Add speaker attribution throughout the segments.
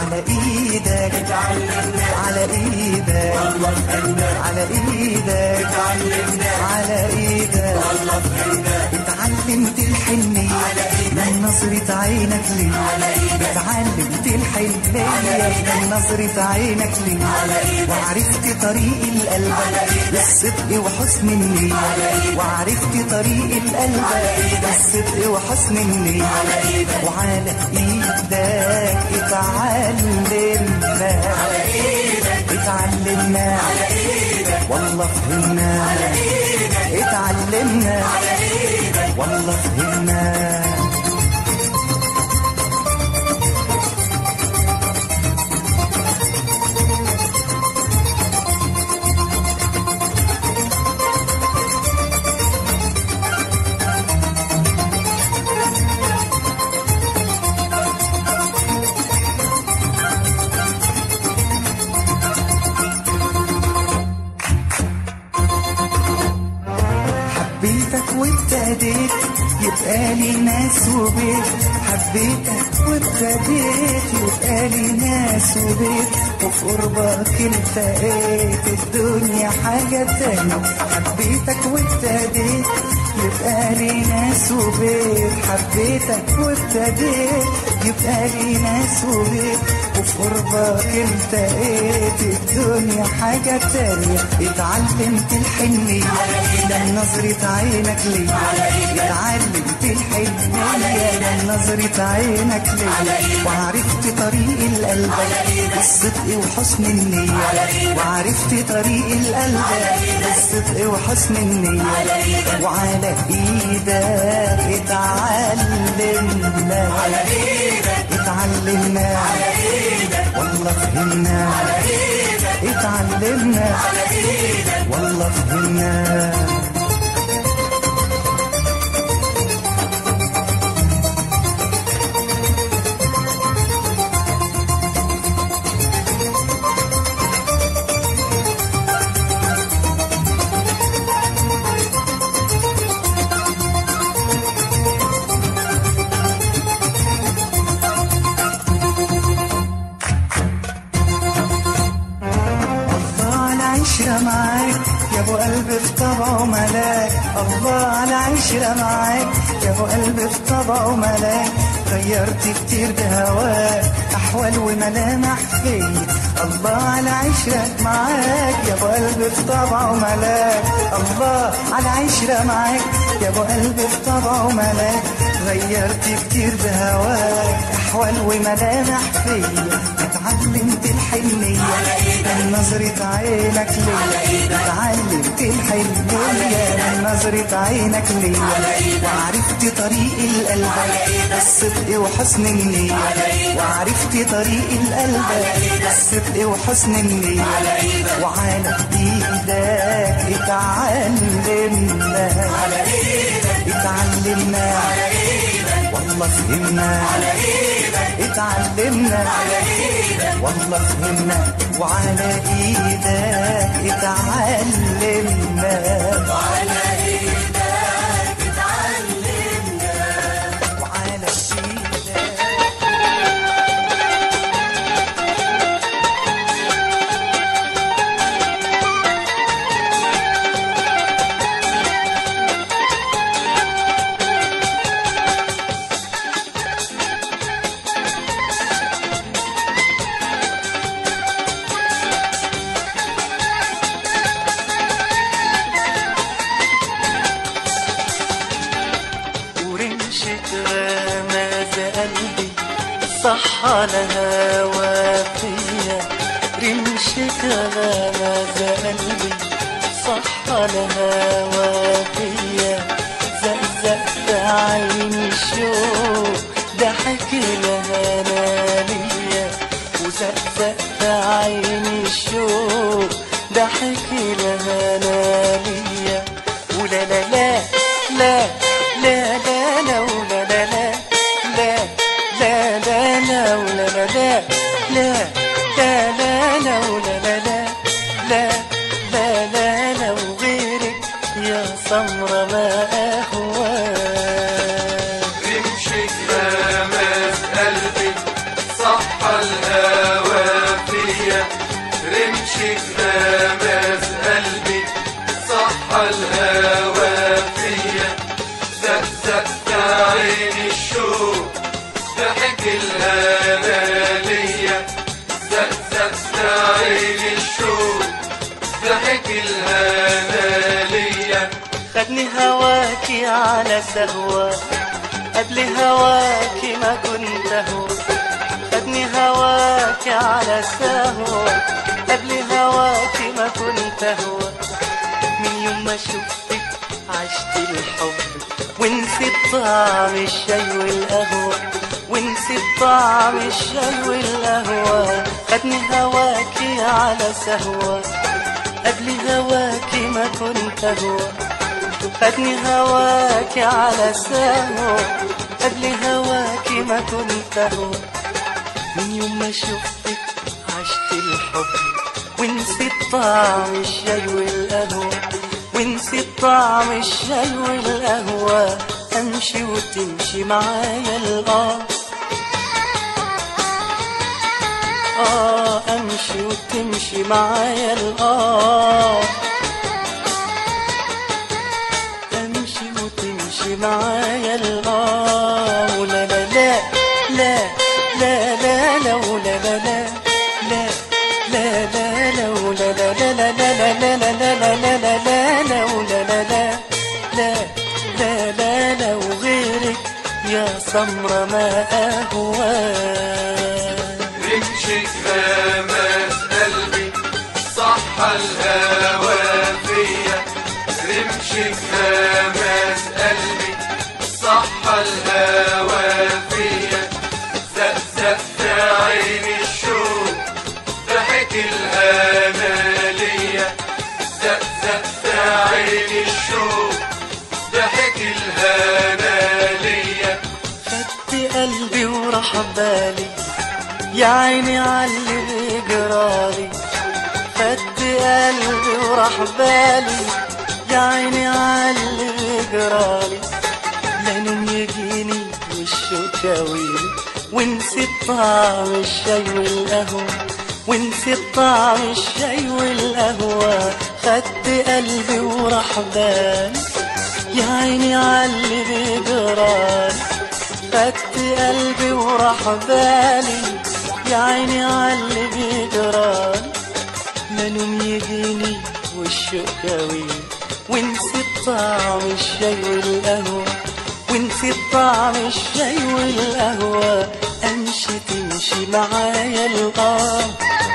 Speaker 1: على ايدك
Speaker 2: اتعلمنا
Speaker 1: على ايدك
Speaker 2: والله فهمنا
Speaker 1: على ايدك
Speaker 2: اتعلمنا
Speaker 1: على ايدك
Speaker 2: والله فهمنا
Speaker 1: اتعلمت الحنية من نظرة عينك لي اتعلمت الحنية من نظرة عينك لي وعرفت طريق القلب بالصدق وحسن النية وعرفت طريق القلب بالصدق وحسن النية وعلى ايدك اتعلمنا اتعلمنا والله فهمنا اتعلمنا والله فهمنا حبيتك وابتديت يبقى لي ناس وبيت حبيتك وابتديت يبقى لي ناس وبيت وفي قربك التقيت الدنيا حاجة تانية حبيتك وابتديت يبقى لي ناس وبيت حبيتك وابتديت يبقى لي ناس وبيت وفي قربك التقيت الدنيا حاجة تانية اتعلمت الحنية من نظرة عينك لي اتعلمت الحنية من نظرة عينك لي وعرفت طريق القلب بالصدق وحسن النية وعرفت طريق القلب بالصدق وحسن النية وعلى ايدك اتعلمنا اتعلمنا والله فهمنا اتعلمنا والله فهمنا الله على عشرة معاك يا ابو قلب في طبعه ملاك الله على عشرة معاك يا ابو قلب في طبعه ملاك غيرت كتير بهواك احوال وملامح فيا الله على عشرة معاك يا ابو قلب في طبعه ملاك الله على عشرة معاك يا ابو قلب في طبعه ملاك غيرت كتير بهواك احوال وملامح فيا اتعلمت الحنية من نظرة عينك ليا اتعلمت الحنية من نظرة عينك ليا وعرفت طريق القلب بالصدق وحسن النية وعرفت طريق القلب بالصدق وحسن النية وعلى ايدك اتعلمنا اتعلمنا والله فهمنا اتعلمنا والله فهمنا وعلى ايدك اتعلمنا وعلى ايدك اتعلمنا وعلى ايدك ورمشة غماز قلبي صح على هوا فيا رمشة غماز قلبي صح على هوا فيا زقزقت عيني الشوق ضحك لها ليا وزقزقت عيني الشوق ضحك لها ليا ولا لا لا لا لا لا لا ولا لا لا لا لا لا لا ولا لا لا لا لا لا لا ولا لا لا لا لا لا لا وغيرك يا سمرة ما أهواك
Speaker 3: رمشك لمس قلبي صح الهوى
Speaker 1: خدني هواكي على سهوة قبل هواكي ما كنت هو خدني هواكي على سهوة قبل هواكي ما كنت هو من يوم ما شفتك عشت الحب ونسيت طعم الشاي والقهوة ونسيت طعم الشاي والقهوة خدني هواكي على سهوة قبل هواكي ما كنت هو خدني هواكي على سهوة قبل هواكي ما كنت هو من يوم ما شفتك عشت الحب ونسيت طعم الشاي والقهوة ونسيت طعم الشاي والقهوة امشي وتمشي معايا القمر اه امشي وتمشي معايا القمر امشي وتمشي معايا القمر لا لا لا لا لا لا لا ولا لا لا لا لا لا لا ولا لا لا لا لا لا لا لا لا لا لا لا لا ولا لا لا لا لا لا لا وغيرك يا سمرة ما أهواك
Speaker 2: رمشك غمس قلبي صح الهوى فيا رمشك غمس قلبي صح الهوى فيا زقزقت عيني الشوق ضحك الهنا ليا زقزقت عيني الشوق ضحك الهنا ليا
Speaker 1: خدت قلبي وراح بالي يا عيني عاللي جرالي خدت قلبي وراح بالي يا عيني عاللي جرالي لا نوم يجيني والشوق كاويلي ونسيت طعم الشاي والقهوة ونسيت طعم الشاي والقهوة خدت قلبي وراح بالي يا عيني عاللي بيجرالي خدت قلبي وراح بالي يا عيني عاللي بيجرالي لا نوم يجيني والشوق كاويلي ونسيت طعم الشاي والقهوة ونسيت طعم الشاي والقهوة امشي تمشي معايا القمر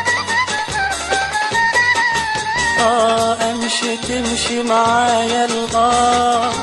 Speaker 1: اه امشي تمشي معايا القمر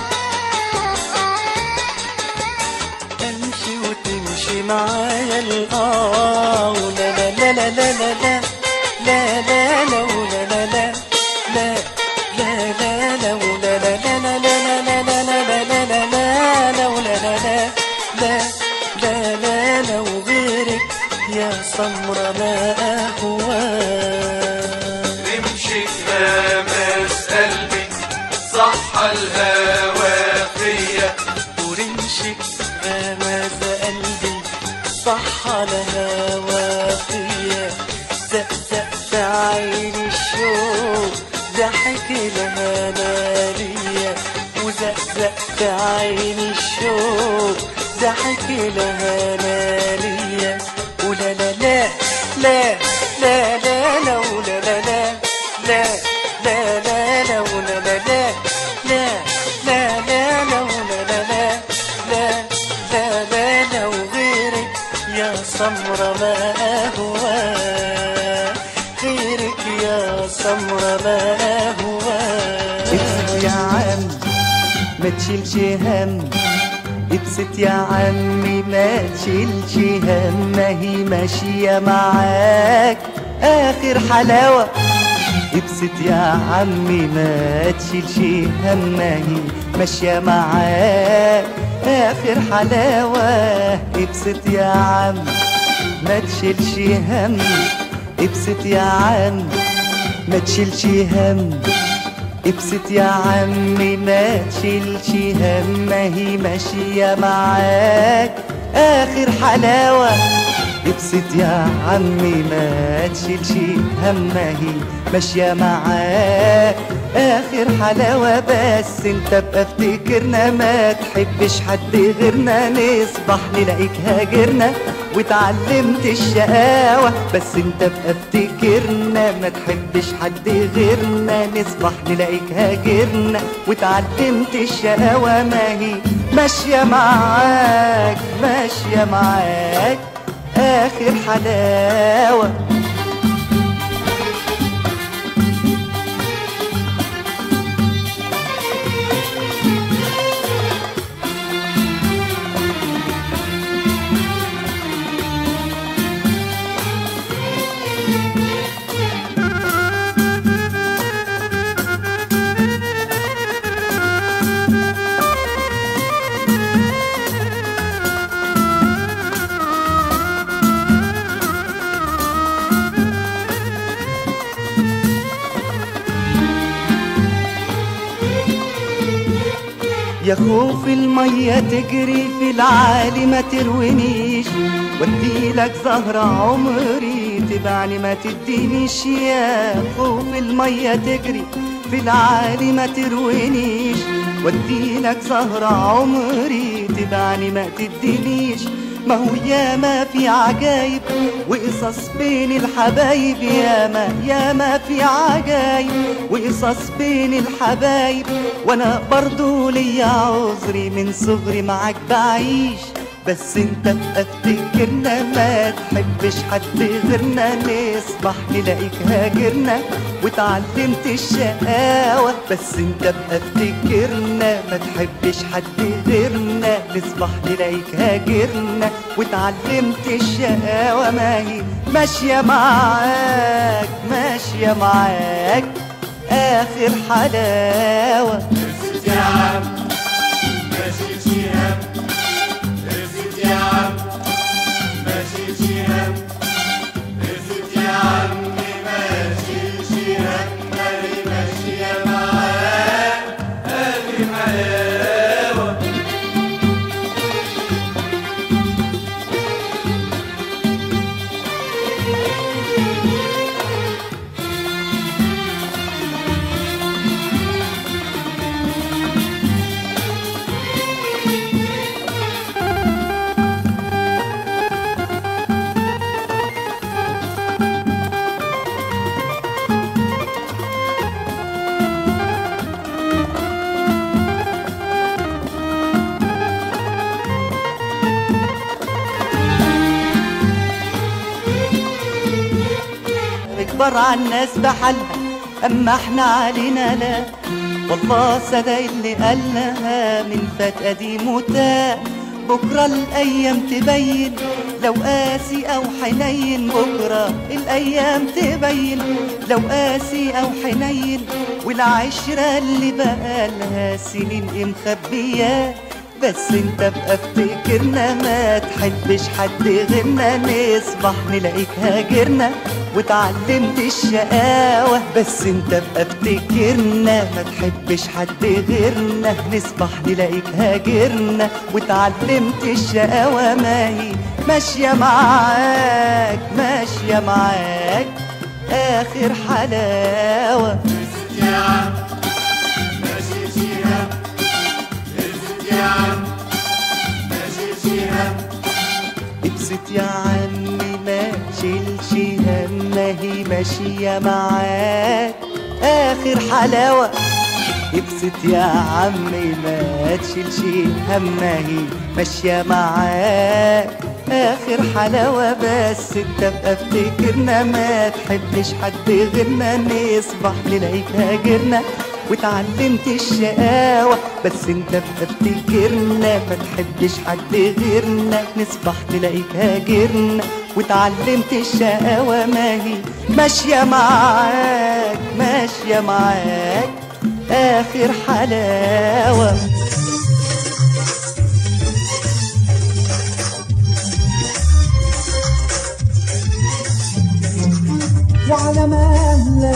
Speaker 1: امشي وتمشي معايا القمر لا لا لا لا لا لا لا لا لا ولا لا لا لا لا لا لا ولا لا لا لا لا لا لا لا لا لا لا لا ولا لا لا لا لا لا لا وغيرك يا سمرة ما أهواك
Speaker 2: رمشك لامس قلبي صح الهوى فيا
Speaker 1: ورمشك غمز قلبي صح على هوا فيا زقزقت عيني الشوق ضحك لها نارية وزقزقت عيني الشوق ضحك لها نارية ولا لا لا لا لا لا لا ولا لا لا لا لا لا لا ولا لا لا لا لا لا لا ولا لا لا لا لا لا لا وغيرك يا سمرة ما أهواك غيرك يا سمرة ما أهواك
Speaker 3: ابسط يا عم ما تشيلش هم ابسط يا عمي ما تشيلش هم ما هي ماشية معاك آخر حلاوة ابسط يا عمي ما تشيلش هم ما هي ماشية معاك آخر حلاوة ابسط يا عم ما تشيلش هم ابسط يا عم ما تشيلش هم ابسط يا عمي ما تشيلش هم ما هي ماشية معاك آخر حلاوة ابسط يا عمي ما تشيلش همه هي ماشية معاك آخر حلاوة بس انت بقى افتكرنا ما تحبش حد غيرنا نصبح نلاقيك هاجرنا واتعلمت الشقاوة بس انت بقى افتكرنا ما تحبش حد غيرنا نصبح نلاقيك هاجرنا واتعلمت الشقاوة ما هي ماشية معاك ماشية معاك آخر حلاوة يا خوف المية تجري في العالي ما تروينيش وديلك زهرة عمري تبعني ما تدينيش يا خوف المية تجري في العالي ما تروينيش وديلك زهرة عمري تبعني ما تدينيش ما هو ياما في عجايب وقصص بين الحبايب ياما ياما في عجايب وقصص بين الحبايب وانا برضو ليا عذري من صغري معاك بعيش بس انت بقى افتكرنا ما تحبش حد غيرنا نصبح نلاقيك هاجرنا واتعلمت الشقاوة بس انت بقى افتكرنا ما تحبش حد غيرنا نصبح نلاقيك هاجرنا واتعلمت الشقاوة ما هي ماشية معاك ماشية معاك آخر حلاوة
Speaker 2: ارفد يا عم ماشي شهاب ارفد يا عم ماشي شهاب ارفد يا عم ماشي شهاب مالي ماشية معاك هذه حلاوة
Speaker 3: اكبر عالناس بحالها اما احنا علينا لا والله صدق اللي قالها من فات قديم وتاه بكرة الأيام تبين لو قاسي أو حنين بكرة الأيام تبين لو قاسي أو حنين والعشرة اللي بقالها سنين إيه مخبياه بس انت بقى افتكرنا ما تحبش حد غيرنا نصبح نلاقيك هاجرنا واتعلمت الشقاوة بس انت بقى افتكرنا ما تحبش حد غيرنا نصبح نلاقيك هاجرنا واتعلمت الشقاوة ما هي ماشية معاك ماشية معاك آخر حلاوة
Speaker 2: ارفد يا عم ماشي شهاب ارفد يا عم ماشي شهاب
Speaker 3: ابسط يا عمي ما تشيلش هم هي ماشية معاك آخر حلاوة ابسط يا عمي ما تشيلش هم هي ماشية معاك آخر حلاوة بس انت بقى افتكرنا ما تحبش حد غيرنا نصبح نلاقيك هاجرنا واتعلمت الشقاوة بس انت بقى افتكرنا ما تحبش حد غيرنا نصبح نلاقيك هاجرنا واتعلمت الشقاوة ما هي ماشية معاك ماشية معاك آخر حلاوة
Speaker 1: وعلى مهلك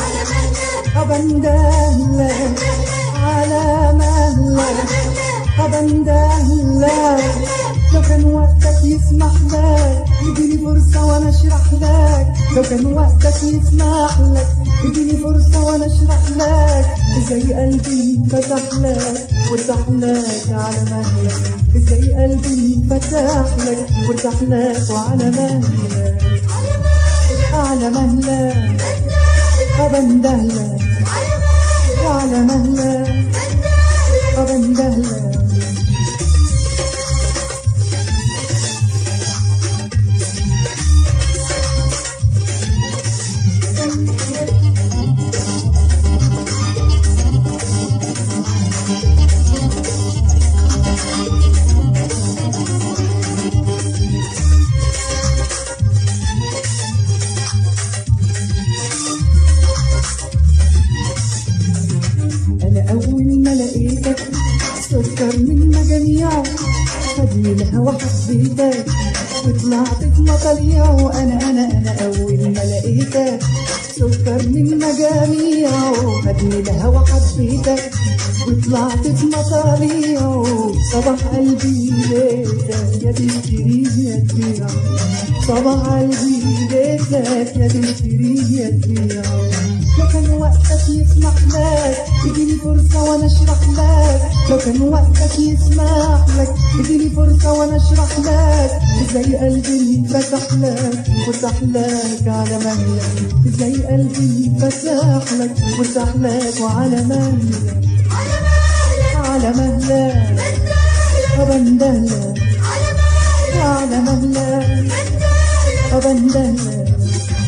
Speaker 1: أبندهلك على مهلك أبندهلك لو كان وقتك وقتك يسمح لك اديني فرصة وانا اشرح لك لو كان وقتك يسمح لك اديني فرصة وانا اشرح لك ازاي قلبي فتح لك وارتاح لك على مهلك ازاي قلبي فتح لك وارتاح لك وعلى مهلك على مهلك أبندهلك على مهلك أبندهلك أنا أول ما لقيتك سكر من مجاميعه خدني الهوا حبيتك وطلعت في مطاليعه أنا أنا أنا أول ما لقيتك سكر من مجاميعه خدني الهوا حبيتك وطلعت في مطاليعه صباح قلبي ليتك يا تشتريه يا تبيعه صباح قلبي ليتك يا تشتريه يا تبيعه لو كان وقتك يسمح لك اديني فرصة وانا اشرح لك لو كان وقتك يسمح لك اديني فرصة وانا اشرح لك ازاي قلبي فتح لك وارتاح لك على مهلك ازاي قلبي فتح لك وارتاح لك وعلى مهلك على مهلك أبندهلك على مهلك أبندهلك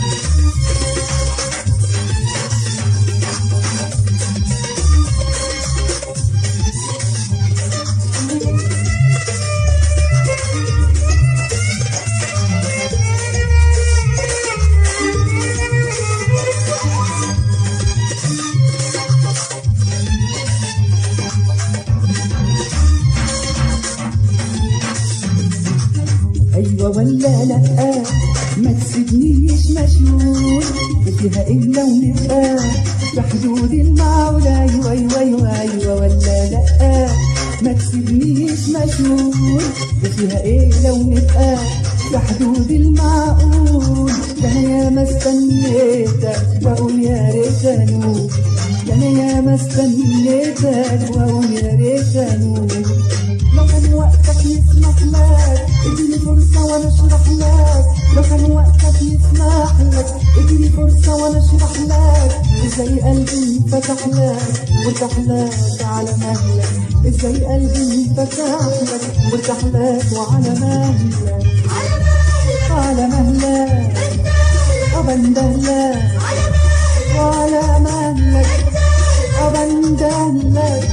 Speaker 1: ايوه ولا لا ما تسيبنيش مشغول فيها ايه لو نبقى في حدود المعقول ايوه ايوه ايوه ايوه ولا لا ما تسيبنيش مشغول فيها ايه لو نبقى في حدود المعقول ده انا يا ما استنيتك واقول يا ريت انوب ده انا يا ما استنيتك واقول يا ريت انوب لو كان وقتك يسمح لك اديني فرصة وانا اشرح لك لو كان وقتك يسمح لك اديني فرصة وانا اشرح لك ازاي قلبي فتح لك وارتاح لك على مهلك ازاي قلبي فتح لك وارتاح لك وعلى مهلك على مهلك أبندهلك وعلى مهلك أبندهلك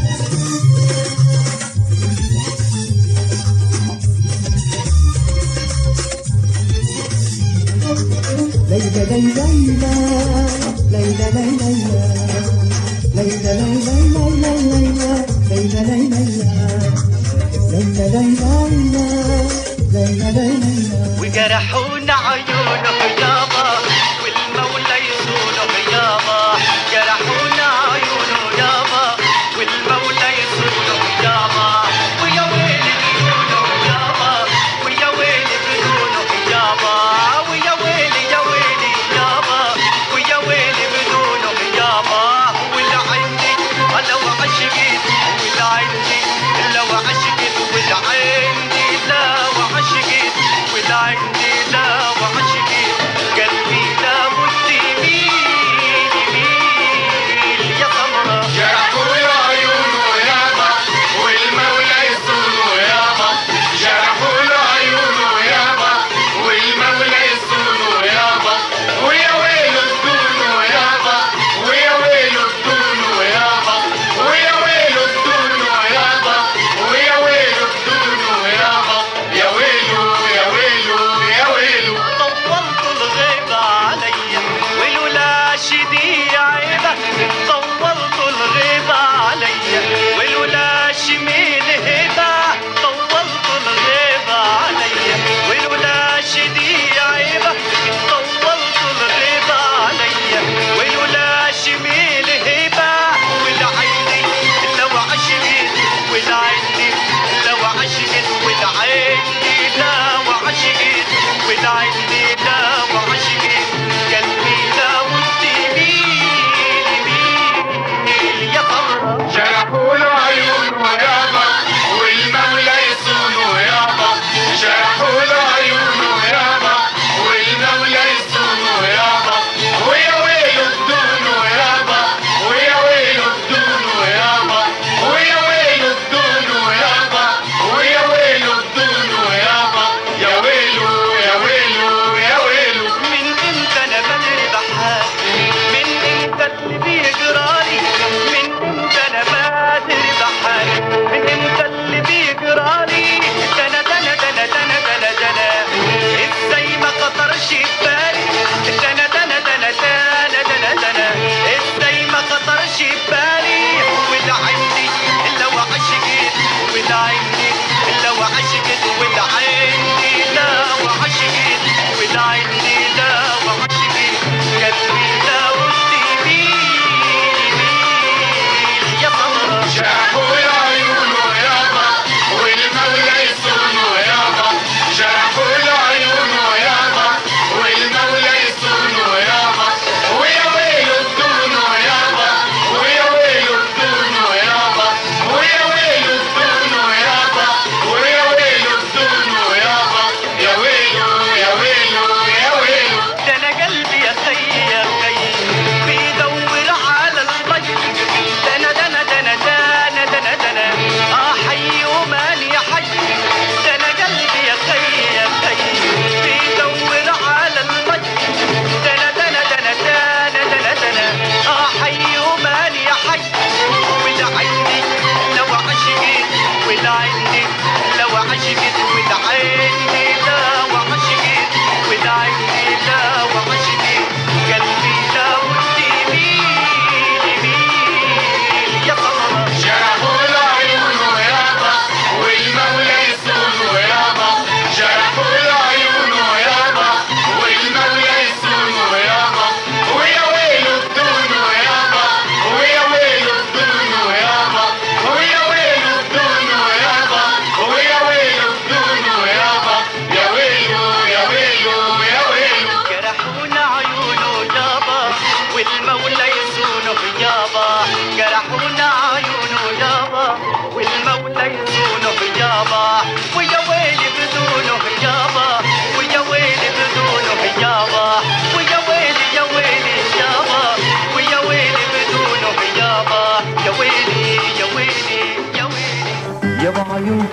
Speaker 1: ليلى ليلى ليلى ليلى ليلى ليلى ليلى ليلى ليلى ليلى ليلى ليلى ليلى
Speaker 3: وجرحونا عيونه يابا والمولى يصونه يابا جرحونا عيونه يابا والمولى يصونه يابا ويا ويلي بدونه يابا ويا ويلي بدونه يابا ويا ويلي يا ويلي يابا ويا ويلي بدونه يابا ولا عندي لو عشقت ولا عندي لو عشقت ولا عندي لو عشقت ولا عندي لو عشقت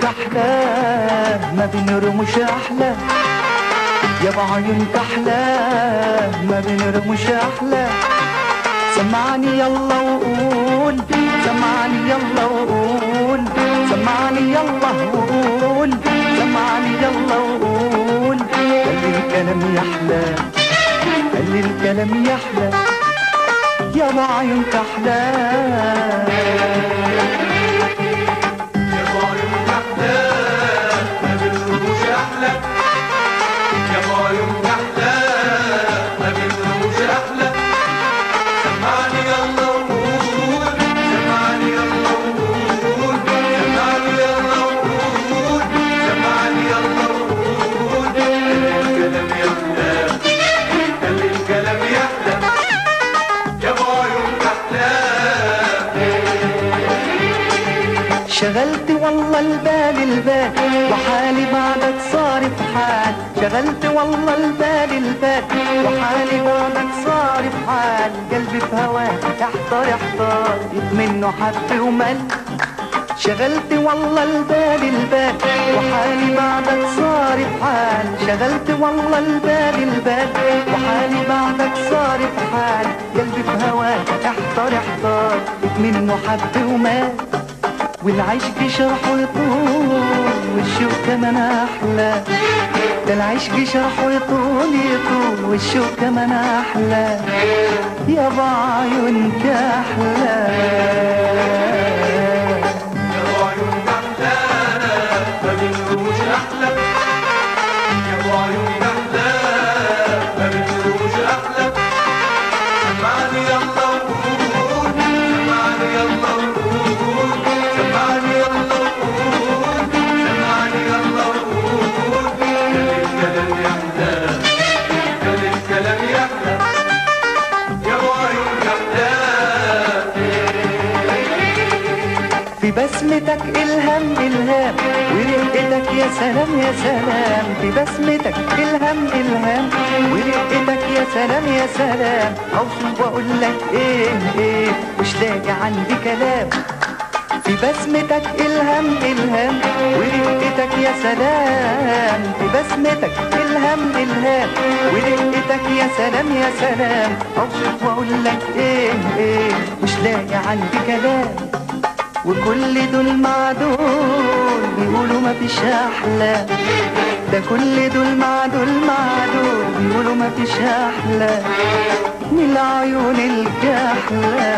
Speaker 1: كحلة ما بين رموش أحلى يا بعيون كحلة ما بين رموش أحلى سمعني يلا وقول سمعني يلا وقول سمعني يلا وقول سمعني يلا وقول خلي الكلام يحلى خلي الكلام يحلى يا بعيون كحلة
Speaker 2: يا بعيون كحلة ما بالرموش أحلى يا بعيون كحلة ما بالرموش أحلى سمعني يلا وقول سمعني يلا وقول سمعني يلا وقول سمعني يلا وقول خلي الكلام يحلى خلي الكلام يحلى يا بعيون كحلة
Speaker 1: شغلت والله البال البال وحالي بعدك صارف حال شغلت والله البال البال وحالي بعدك صارف حال قلبي في هواك احتار احتار منه حب ومل شغلت والله البال البال وحالي بعدك صارف حال شغلت والله البال البال وحالي بعدك صارف حال قلبي في هواك احتار احتار منه حب ومال والعشق شرحه يطول والشوق كمان احلى ده العشق شرحه يطول يطول والشوق كمان احلى يا بعيون كحلة
Speaker 2: يا بعيون كحلة ما بالرموش أحلى يا بعيون كحلة ما بالرموش أحلى سمعني يلا وقول سمعني يلا وقول سمعني يلا وقول سمعني يلا وقول خلي الكلام يحلى خلي الكلام يحلى يا بعيون كحلة
Speaker 1: في بسمتك الهام الهام ورقتك يا سلام يا سلام في بسمتك الهام الهام ورقتك يا سلام يا سلام اوصف واقول لك ايه ايه مش لاقي عندي كلام في بسمتك الهام الهام ورقتك يا سلام في بسمتك الهام الهام ورقتك يا سلام يا سلام اوصف واقول لك ايه ايه مش لاقي عندي كلام وكل دول مع دول بيقولوا ما فيش احلى ده كل دول مع دول مع دول بيقولوا ما فيش احلى من العيون الكحلة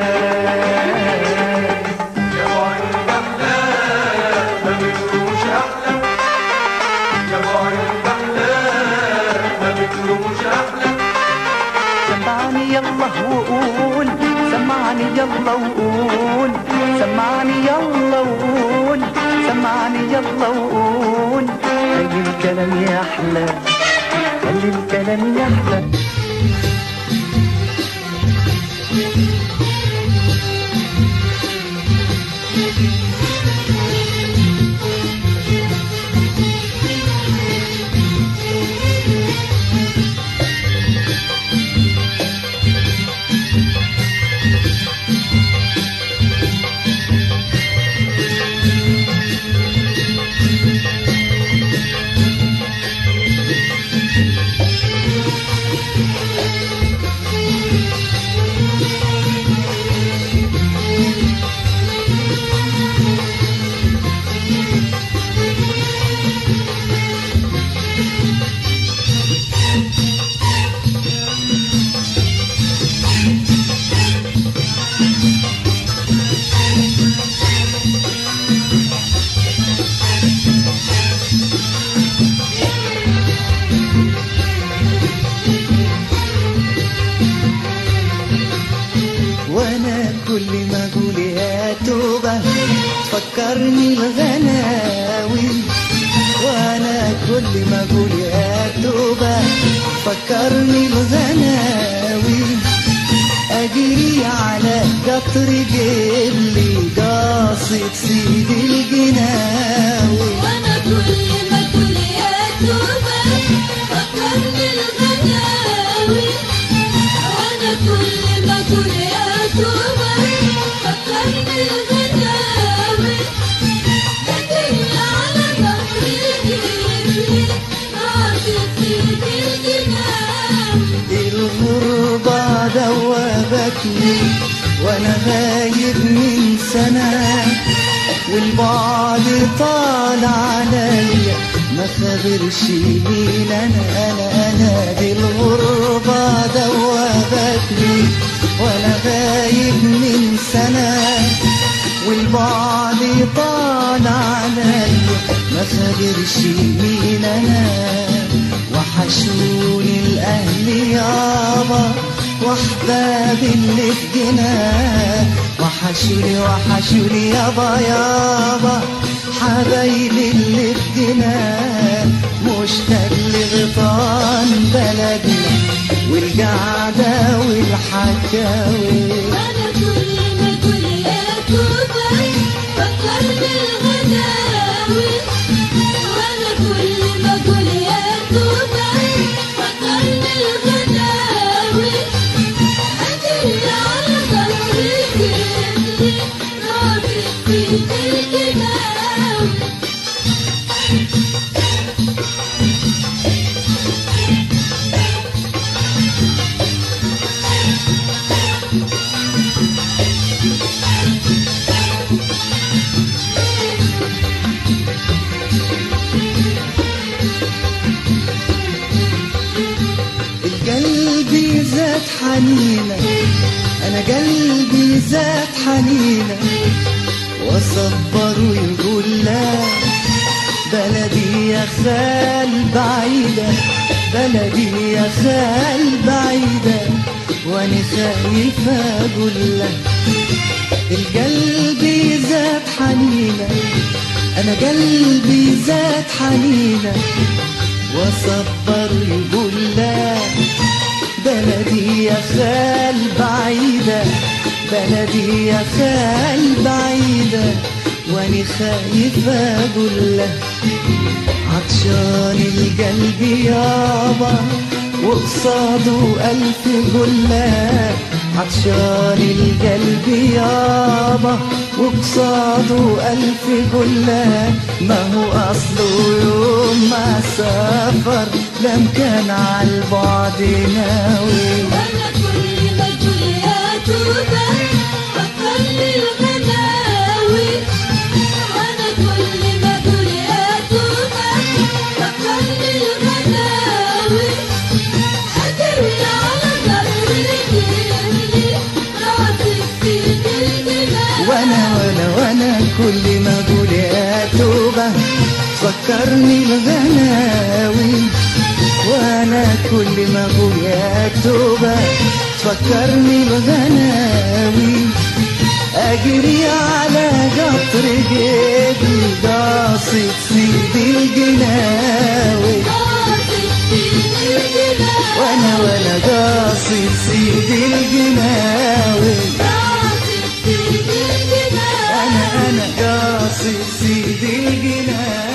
Speaker 2: يا بعيون كحلة ما بتروش أحلى يا بعيون كحلة ما بتروش أحلى
Speaker 1: سمعني يلا وقول سمعني يلا وقول سمعني يلا وقول سمعني يلا وقول خلي الكلام يحلى خلي الكلام يحلى وانا كل ما اقول يا توبة تفكرني الغناوي وانا كل ما اقول يا توبة تفكرني الغناوي اجري على قطر جيب لي قاصد سيدي الجناوي
Speaker 4: وانا كل ما كل يا توبة فكرني الغناوي وانا كل ما كل يا توبة فكرني الغناوي لكن
Speaker 1: سنة والبعد طال عليا ما خبرش مين انا انا انا دي الغربة دوبتني وانا غايب من سنة والبعد طال عليا ما خبرش مين انا وحشوني الاهل يابا واحبابي اللي في جناه وحشوني وحشوني يابا يابا حبايبي اللي في جناه مشتاق لغطان بلدنا والقعدة والحكاوي
Speaker 4: أنا كل ما أقول يا توبة فكرني الغداوي وأنا كل ما أقول يا توبة فكرني الغداوي أدري على ظهري كتلي راسي في الجناوي
Speaker 1: القلب زاد حنينة أنا قلبي زاد حنينة وصبر ويقول لا بلدي يا خال بعيدة بلدي يا خال بعيدة وأنا خايفة أقول له القلب زاد حنينة أنا قلبي زاد حنينة وصبر يقول لا بلدي يا خال بعيدة بلدي يا خال بعيدة واني خايفة اقول له عطشان القلب يابا وقصاده ألف قلة عطشان القلب يابا وقصاده ألف قلة ما هو أصله يوم ما سافر لم كان عالبعد ناوي
Speaker 4: وأنا كل ما أقول يا توبة فكرني الغناوي وأنا كل ما أقول يا توبة فكرني الغناوي أدري على ظهري كتلي راسي في الجناوي
Speaker 1: وانا وانا وانا كل ما اقول يا توبة فكرني الغناوي وانا كل ما اقول يا توبة فكرني الغناوي اجري على قطر جيبي قاصد سيدي الجناوي
Speaker 4: راسي في الجناوي
Speaker 1: وانا وانا قاصد سيدي الجناوي
Speaker 4: راسي في الجناوي
Speaker 1: انا انا قاصد سيدي الجناوي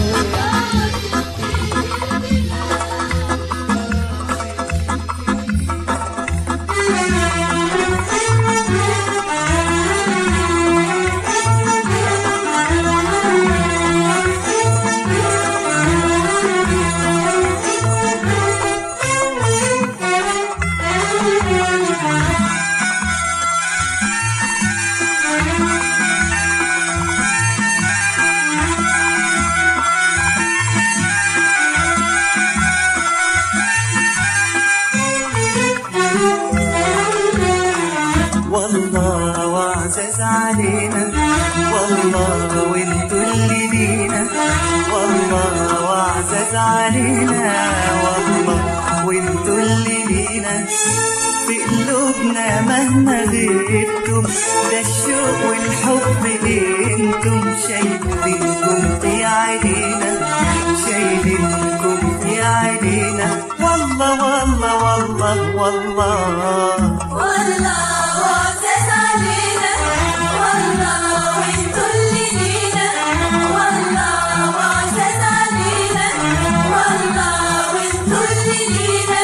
Speaker 1: والله وعزز علينا والله وانتوا اللي لينا والله وعزز علينا والله وانتوا اللي لينا في قلوبنا مهما غبتم ده الشوق والحب انتم شايلينكم في عينينا شايلينكم في عينينا والله والله والله والله
Speaker 4: والله وعزز علينا والله وانتوا اللي لينا والله وعزز علينا والله وانتوا اللي لينا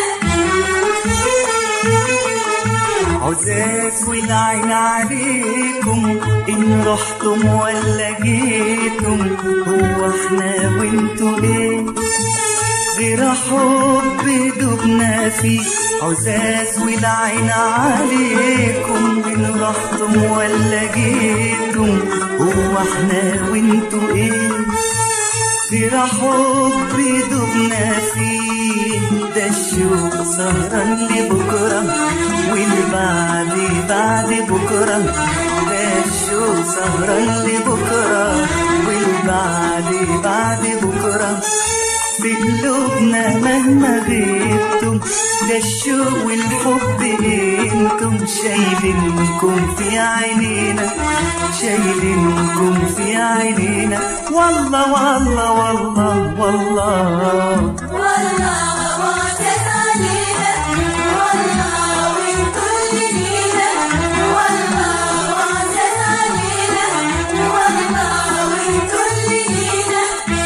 Speaker 1: عزاز والعين عليكم إن رحتم ولا جيتم هو احنا وانتوا ايه غير حب دبنا فيه عزاز والعين عليكم إن رحتم ولا جيتم هو احنا وانتوا ايه في حبي دبنا فيه ده الشوق سهران لبكرة والبعد بعد بكرة ده الشوق سهران لبكرة والبعد بعد بكرة في قلوبنا مهما غبتم ده الشوق والحب انتم شايلينكم في عينينا شايلينكم في عينينا والله والله والله والله
Speaker 4: والله معتز علينا والله وانتوا اللي لينا والله معتز علينا والله وانتوا اللي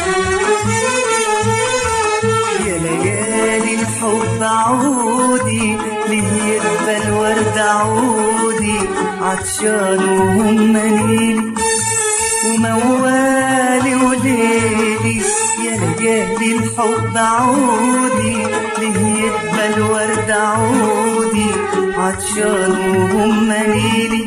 Speaker 1: يا ليالي الحب عودي ليه يبقى الورد عودي عطشان وهم ليلي وموالي وليلي يا ليالي الحب عودي ليه يبقى الورد عودي عطشان وهم ليلي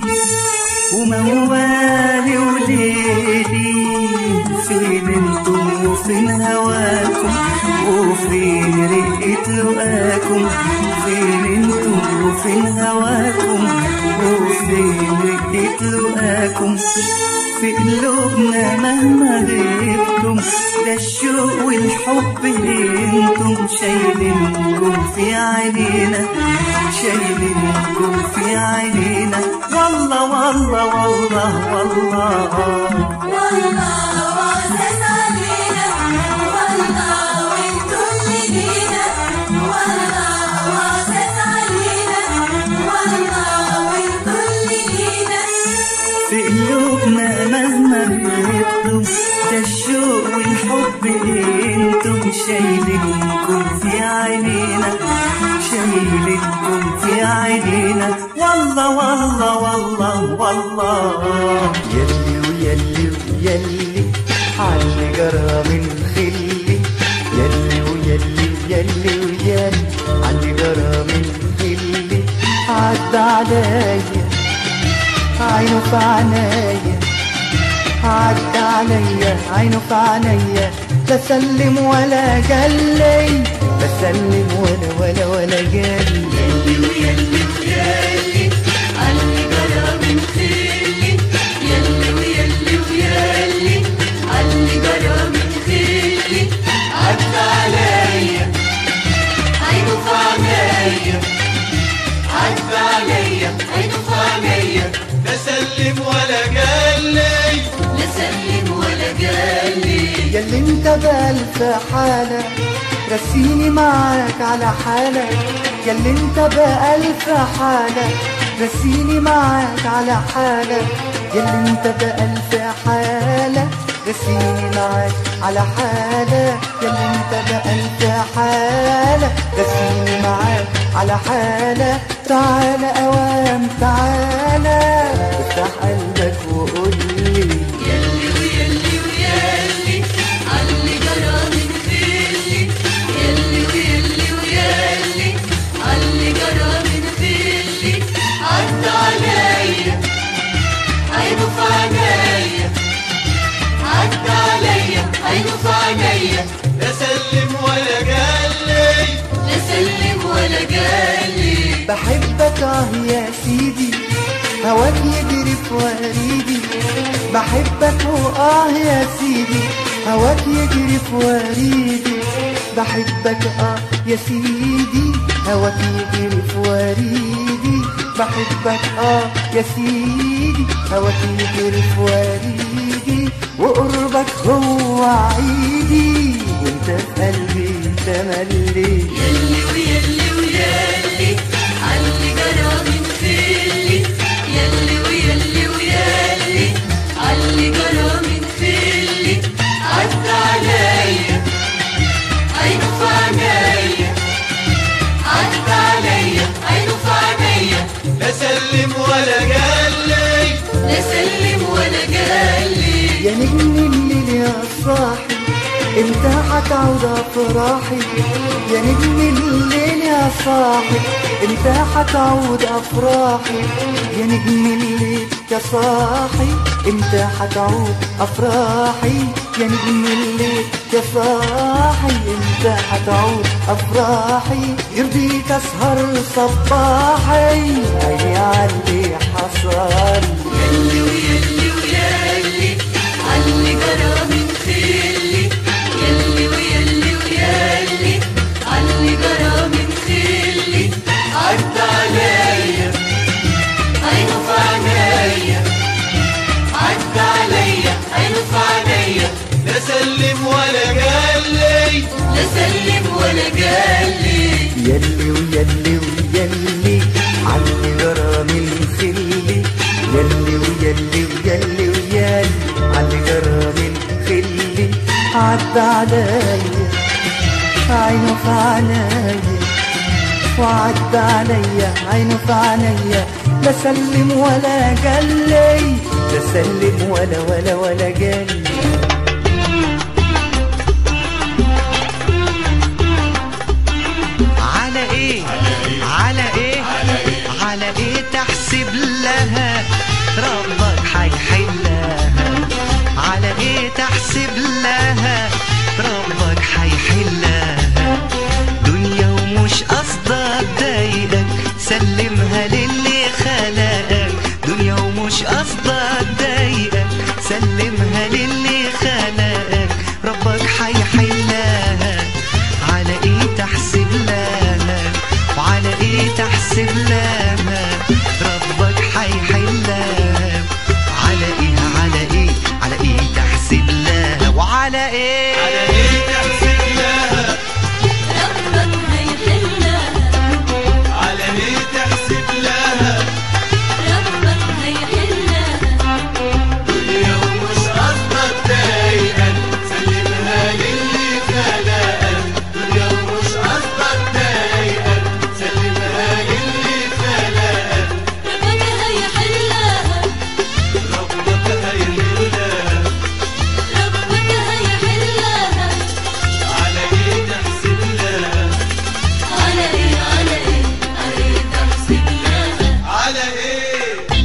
Speaker 1: وموالي وليلي فين انتم وفين هواكم وفين رقة لقاكم فين انتم وفين هواكم وفين رقة لقاكم في قلوبنا مهما غبتم ده الشوق والحب انتم شايلينكم في عينينا شايلينكم في عينينا والله والله والله والله
Speaker 4: والله معتز علينا والله وانتوا اللي لينا والله معتز علينا والله وانتوا اللي لينا
Speaker 1: في قلوبنا مهما غبتم ده الشوق والحب انتم شايلينكم في عينينا شايلينكم في عينينا والله والله والله والله يلي ويلي ويلي حالي جرى من خلي يلي ويلي ويلي ويلي حالي جرى من خلي عدى عليا عينه في عينيا عدى عليا عينه في عينيا لا سلم ولا جلي لا سلم ولا ولا ولا جلي
Speaker 4: اللي جرى من خيلي يلي ويلي ويلي اللي جرى من خيلي عدى عليا عينه في عينيا عدى عليا عينه في عينيا
Speaker 2: لا سلم ولا قال لي
Speaker 4: لا سلم ولا جالي
Speaker 1: ياللي انت بألف حالة رسيني معاك على حالة ياللي انت بألف حالة رسيني معاك على حالة ياللي انت بألف حالة رسيني معاك على حالة ياللي انت بألف حالة رسيني معاك على حالة تعالى أوام تعالى افتح قلبك وقول لي
Speaker 4: يلي ويلي ويلي اللي جرى من خيلي يلي ويلي ويلي اللي جرى من خيلي عدى عليا عينه في عينيا عدى عليا عينه في عينيا
Speaker 2: لا سلم ولا قال لي
Speaker 4: لا سلم ولا جالي
Speaker 1: بحبك اه يا سيدي هواك يجري في وريدي بحبك واه يا سيدي هواك يجري في وريدي بحبك اه يا سيدي هواك يجري في وريدي بحبك اه يا سيدي هواك يجري في وريدي وقربك هو عيدي وانت في قلبي تملي
Speaker 4: يلي ويلي ويلي اللي جرى من خيلي يلي ويلي ويلي اللي جرى من خيلي عدى عليا عينه في عينيا عدى عليا عينه في عينيا
Speaker 2: لا سلم ولا قال لي
Speaker 4: لا سلم ولا جالي
Speaker 1: يا نجم الليل يا صاحي انت امتى حتعود افراحي يا نجم الليل يا صاحي امتى حتعود افراحي يا نجم الليل يا صاحي امتى حتعود افراحي يا نجم الليل يا صاحي امتى حتعود افراحي يرضيك اسهر صباحي عيني عاللي حصل
Speaker 4: يلي ويلي ويلي علي جرى من خيلي يلي ويلي ويلي علي جرى من خيلي عدى عليا عينه في عينيا عدى عليا عينه في عينيا
Speaker 2: لا سلم ولا قال لي
Speaker 4: لا سلم ولا جالي
Speaker 1: يلي ويلي ويلي علي جرى من خلي يلي ويلي ويلي ويلي علي جرى من خلي عدى عليا عينه في عينيا وعدى عليا عينه في عينيا لا سلم ولا جلي لا سلم ولا ولا ولا جلي
Speaker 3: على ايه على ايه على ايه تحسب لها ربك هيحلها على ايه تحسب لها ربك هيحلها دنيا ومش قصدك ضايقك سلمها للي خلقك دنيا ومش قصدك ضايقك سلمها للي خلقك ربك هيحلها على ايه تحسب لها وعلى ايه تحسب لها ربك هيحلها على ايه على ايه على ايه تحسب لها وعلى ايه
Speaker 2: على ايه تحسب لها
Speaker 4: ربك هيحلها
Speaker 2: على ايه تحسب لها
Speaker 4: ربك هيحلها
Speaker 2: دنيا ومش قصدك ضايقك سلمها للي خلقك دنيا ومش قصدك ضايقك سلمها للي خلقك
Speaker 4: ربك هيحلها
Speaker 2: ربك هيحلها
Speaker 4: ربك هيحلها
Speaker 2: على ايه تحسب لها
Speaker 4: على ايه على ايه على ايه تحسب لها
Speaker 2: على ايه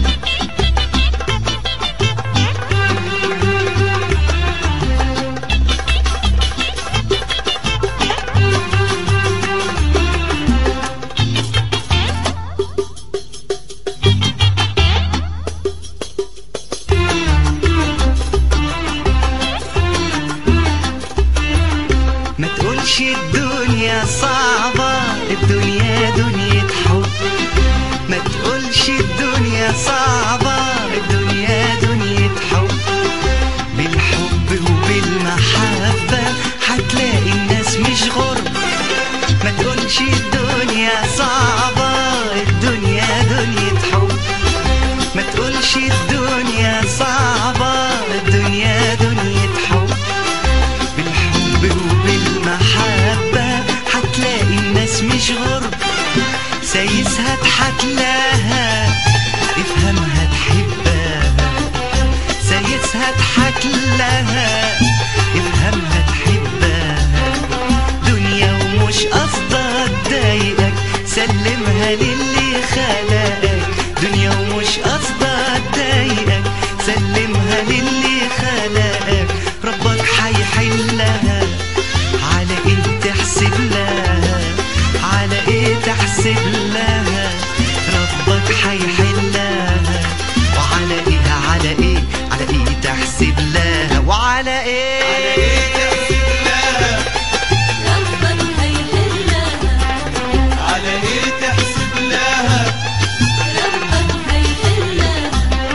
Speaker 3: ما تقولش الدنيا صعبة الدنيا دنيا حب ما تقولش الدنيا صعبة الدنيا دنيا حب بالحب وبالمحبة هتلاقي الناس مش غرب ما تقولش الدنيا صعبة الدنيا دنيا حب ما تقولش الدنيا صعبة الدنيا دنيا حب بالحب وبالمحبة هتلاقي الناس مش غرب سايسها اضحك لها افهمها تحبها سايسها اضحك لها افهمها تحبها دنيا ومش قصدك ضايقك سلمها للي خلقك دنيا ومش قصدك ضايقك سلمها للي خلقك ربك هيحلها على ايه تحسب لها على ايه تحسب لها ربك هيحلها وعلى ايه على ايه على ايه تحسب لها وعلى
Speaker 2: على
Speaker 3: ايه
Speaker 2: ايه تحسب لها
Speaker 4: ربك هيحلها
Speaker 2: على ايه تحسب لها
Speaker 4: ربك هيحلها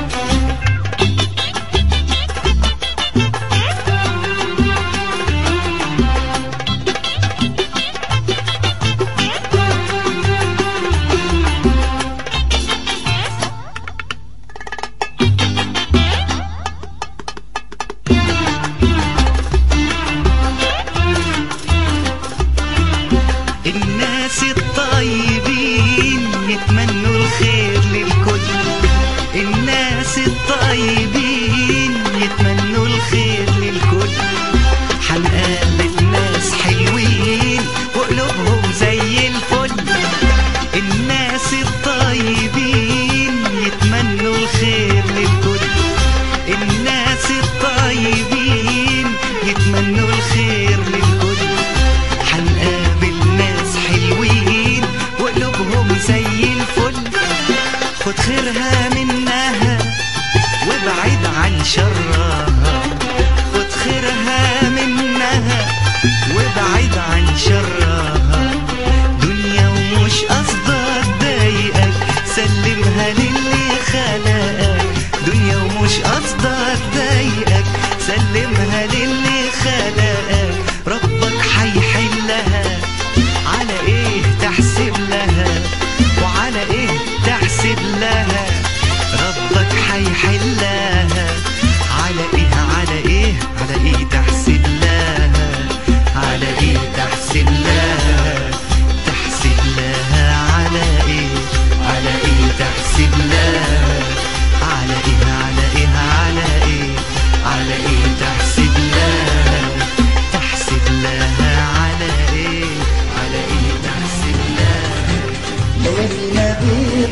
Speaker 3: الناس الطيبين يتمنوا الخير للكل الناس الطيبين يتمنوا الخير للكل حنقابل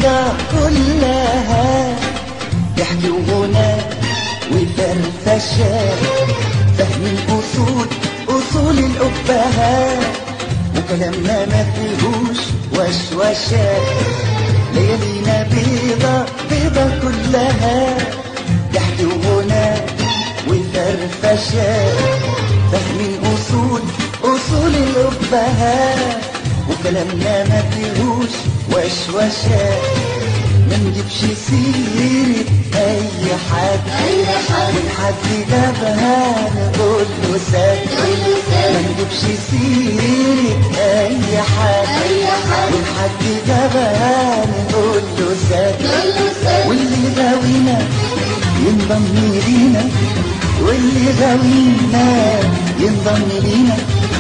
Speaker 1: بيضة كلها ضحك وغنى وفرفشة فاهمين أصول أصول الأبهات وكلامنا ما فيهوش وشوشة ليالينا بيضة بيضة كلها ضحك وغنى وفرفشة فاهمين أصول أصول الأبهات وكلامنا ما فيهوش وشوشة ما نجيبش سيرة أي حد
Speaker 4: أي حد.
Speaker 1: من حد جابها نقول له سد
Speaker 4: نقول له سد.
Speaker 1: ما نجيبش سيرة أي حد
Speaker 4: أي حد.
Speaker 1: من حد جابها نقول له سد
Speaker 4: نقول له سد.
Speaker 1: واللي غاوينا ينضم لينا واللي غاوينا ينضم لينا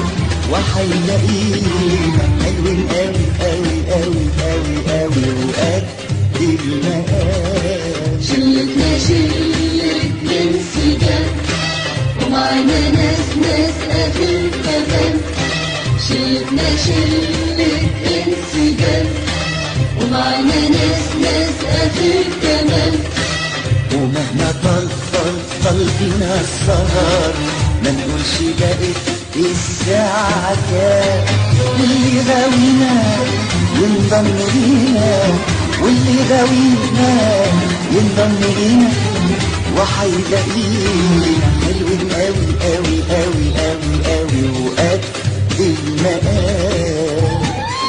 Speaker 1: وحيلاقينا حلوين قوي قوي قوي قوي قوي وقد المقام
Speaker 4: شلتنا شلة انسجام ومعنا ناس ناس قافل كمان شلتنا شلة انسجام ومعنا ناس ناس قافل كمان
Speaker 1: ومهما طل طل طل بينا السهر ما نقولش بقت الساعة كام واللي غاوينا ينضم لينا واللي غاوينا ينضم لينا وحيلاقينا حلوين قوي قوي قوي قوي قوي وقد المقام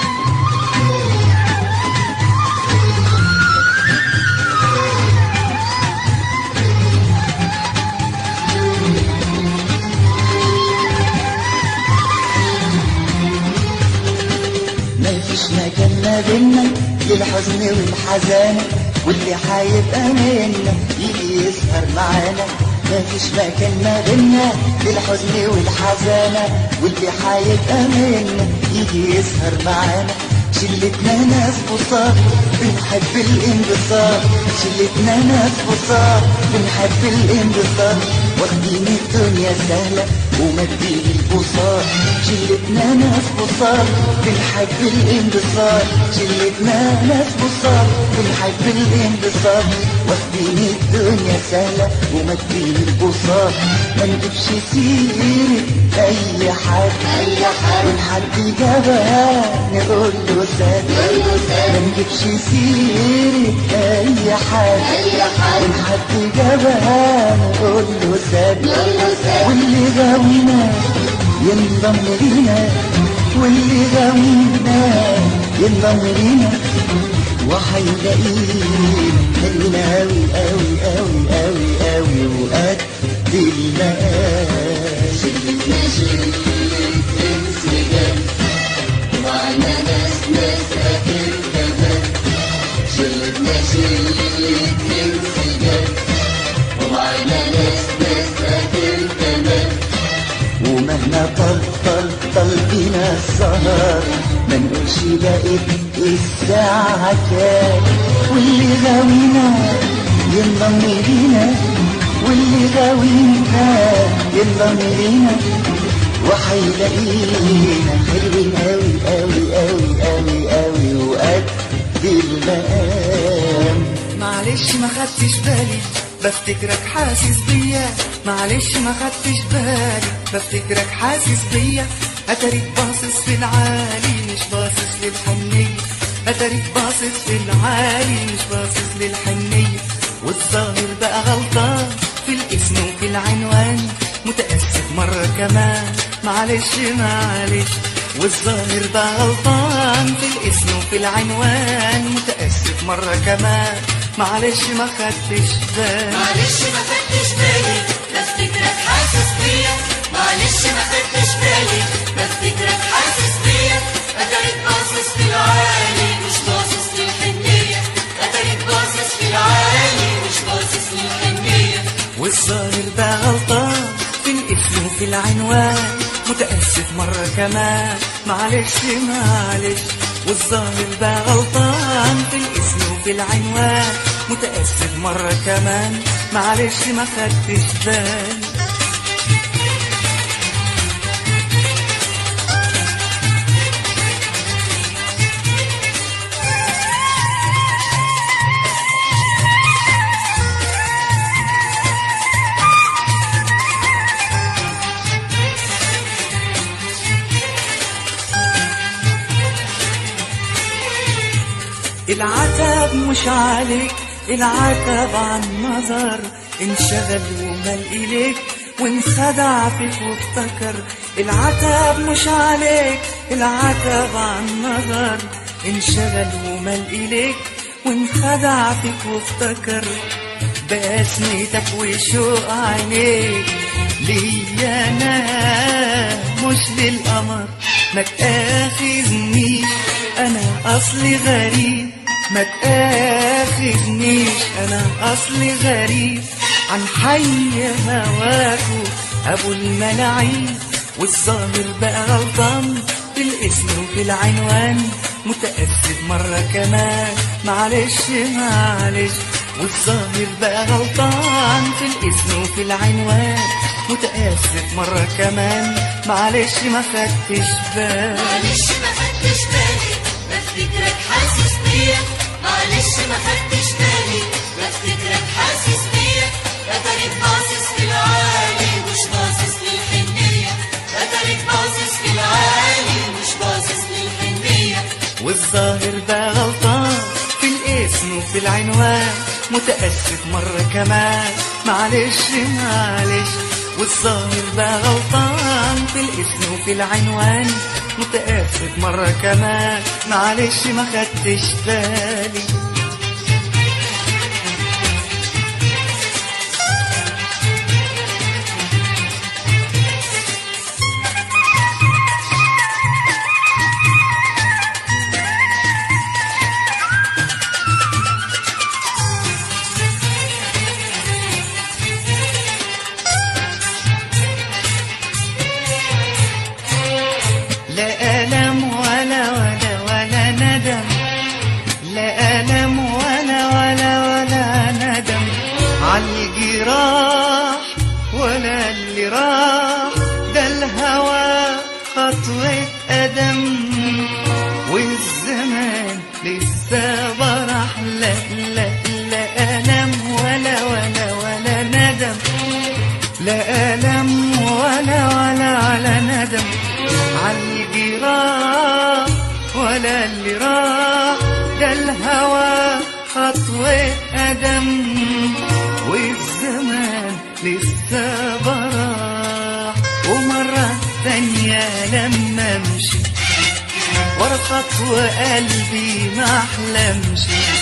Speaker 1: ما فيش مكان ما بينا للحزن والحزانة واللي حيبقى منا يجي يسهر معانا ما فيش مكان ما بينا للحزن والحزانة واللي حيبقى منا يجي يسهر معانا شلتنا ناس بساط بنحب الانبساط شلتنا ناس بساط بنحب الانبساط واخدين الدنيا سهلة ومدين البساط شلتنا ناس بساط بنحب الانبساط شلتنا ناس بساط بنحب الانبساط واخدين الدنيا سهلة ومدين البساط ما نجيبش سيرة أي حد
Speaker 4: أي حد.
Speaker 1: من حد جابها نقول له سد
Speaker 4: نقول له سد.
Speaker 1: ما نجيبش سيرة أي حد
Speaker 4: أي حد.
Speaker 1: من حد جابها نقول له سد
Speaker 4: نقول له سد.
Speaker 1: واللي غاوينا ينضم لينا واللي غاوينا ينضم لينا وحيلاقينا حلوين أوي أوي أوي أوي أوي وقد المقام
Speaker 4: شلتنا شلة انسجام ومعنا ناس ناس قافل كمان شلتنا شلة انسجام ومعنا ناس ناس قافل كمان
Speaker 1: ومهما طل طل طل بينا السهر ما نقولش بقت الساعة كام واللي غاوينا ينضم لينا واللي غاوينا ينضم لينا وحيلاقينا حلوين أوي أوي أوي أوي أوي وقد المقام
Speaker 3: معلش ما خدتش بالي بفتكرك حاسس بيا معلش ما خدتش بالي بفتكرك حاسس بيا اتاريك باصص في العالي مش باصص للحنية اتاريك باصص في العالي مش باصص للحنية والظاهر بقى غلطان في الاسم وفي العنوان متأسف مرة كمان معلش معلش والظاهر بقى غلطان في الاسم وفي العنوان متأسف مرة كمان معلش ما خدتش بالي
Speaker 4: معلش ما خدتش بالي بفتكرك حاسس بيا معلش ما خدتش بالي بفتكرك حاسس بيا اتاريك باصص في العالي مش باصص للحنية اتاريك باصص في العالي مش باصص للحنية
Speaker 3: والظاهر بقى غلطان في الاسم وفي العنوان متأسف مرة كمان معلش معلش والظاهر بقى غلطان في الاسم وفي العنوان متأسف مرة كمان معلش ما خدتش بالي العتب مش عليك العتب عن نظر انشغل ومال إليك وانخدع فيك وافتكر العتب مش عليك العتب عن نظر انشغل ومال إليك وانخدع فيك وافتكر بسمتك وشوق عينيك ليا انا مش للقمر ما تاخذنيش انا اصلي غريب ما تاخذنيش انا اصلي غريب عن حي هواكو ابو الملاعين والظاهر بقى غلطان في الاسم وفي العنوان متأسف مرة كمان معلش معلش والظاهر بقى غلطان في الاسم وفي العنوان متأسف مرة كمان معلش ما خدتش بالي
Speaker 4: معلش ما خدتش بالي بفتكرك حاسس بيا معلش ما خدتش بالي بفتكرك حاسس بيا اتاريك باصص في العالي مش باصص للحنية اتاريك باصص في العالي مش باصص للحنية
Speaker 3: والظاهر بقى غلطان في الاسم وفي العنوان متأسف مرة كمان معلش معلش والظاهر بقى غلطان في الاسم وفي العنوان متأسف مرة كمان معلش ما خدتش بالي لا ألم ولا ولا ولا ندم لا ألم ولا ولا ولا ندم عالجراح ولا اللي راح ده الهوى خطوة قدم والزمان لسه برح لا لا لا ألم ولا ولا ولا ندم لا ألم ولا ولا على ندم عالجراح ولا اللي راح ده الهوى خطوة قدم والزمان لسه براح ومرة تانية لما امشي ورا خطوة قلبي ما احلمش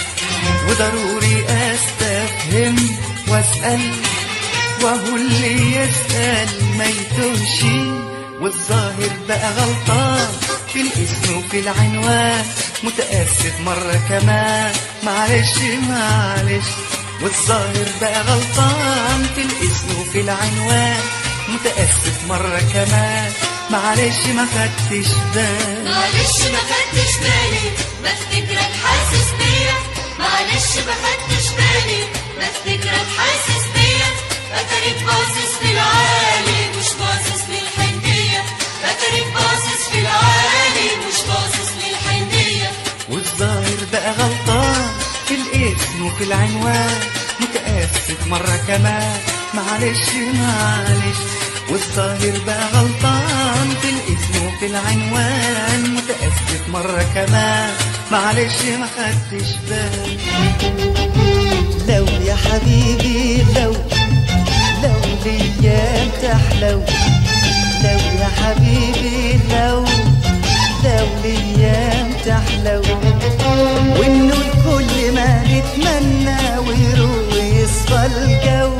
Speaker 3: وضروري استفهم واسأل وهو اللي يسأل ما يتوهش والظاهر بقى غلطان في الاسم وفي العنوان متأسف مرة كمان معلش معلش والظاهر بقى غلطان في الاسم وفي العنوان متأسف مرة كمان معلش ما خدتش بالي
Speaker 4: معلش ما خدتش بالي بفتكرك حاسس بيا معلش ما خدتش بالي بفتكرك حاسس بيا اتاريك باصص في العالي مش باصص للحنية اتاريك باصص في العالي مش باصص للحنية
Speaker 3: والظاهر بقى غلطان في الاسم وفي العنوان متأسف مرة كمان معلش معلش والظاهر بقى غلطان في الاسم وفي العنوان متأسف مرة كمان معلش ما خدتش بالي لو يا حبيبي لو لو ليام تحلو لو يا حبيبي لو لو ليام تحلو وانه الكل ما نتمنى ويروح ويصفى الجو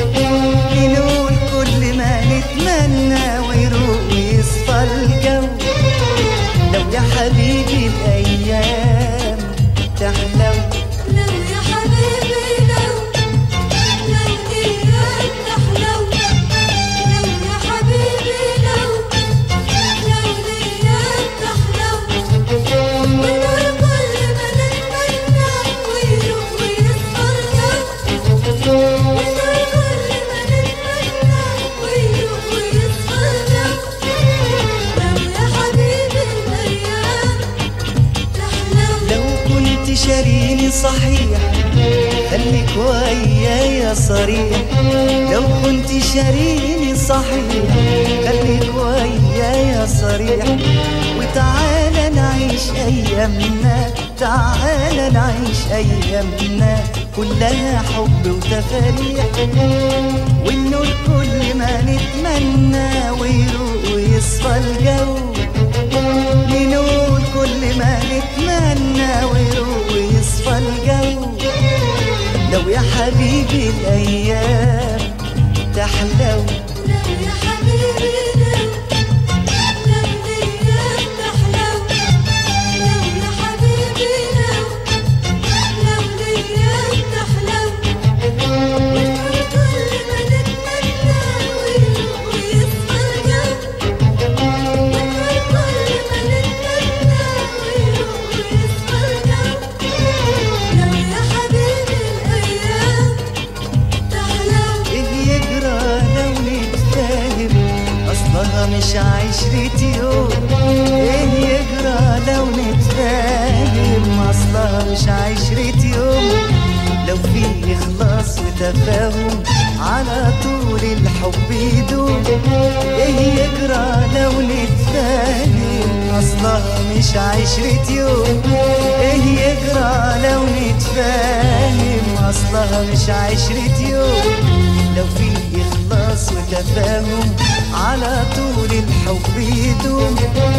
Speaker 3: نقول كل ما نتمنى ويروح ويصفى الجو لو يا حبيبي الايام تحلو
Speaker 4: لو يا حبيبي لو لو ايام تحلو لو يا حبيبي لو لو ايام تحلو ونور كل ما نتمنى ويروح ويصفى الجو ونور كل ما نتمنى ويروح ويصفى الجو لو يا حبيبي الايام تحلو
Speaker 3: لو كنت شاريني صحيح خليك ويايا صريح لو كنت شاريني صحيح خليك ويايا صريح وتعالى نعيش ايامنا تعالى نعيش أيامنا كلها حب وتفاريح ونقول كل ما نتمنى ويروق ويصفى الجو نقول كل ما نتمنى ويروق ويصفى الجو لو يا حبيبي الأيام تحلو
Speaker 4: لو يا حبيبي لو لو الأيام تحلو لو يا حبيبي لو لو الأيام تحلو ونقول كل ما نتمنى ويروق ويصفى الجو ونقول كل ما نتمنى ويروق ويصفى الجو لو يا حبيبي الأيام تحلو
Speaker 3: ايه يجرى لو نتفاهم اصلها مش عشرة يوم ايه يجرى لو نتفاهم اصلها مش عشرة يوم لو في اخلاص وتفاهم على طول الحب يدوم ايه يجرى لو نتفاهم اصلها مش عشرة يوم ايه يجرى لو نتفاهم اصلها مش عشرة يوم لو في إخلاص وتفاهم على طول الحب يدوم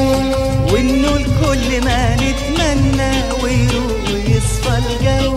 Speaker 3: ونقول كل ما نتمنى ويروق ويصفى الجو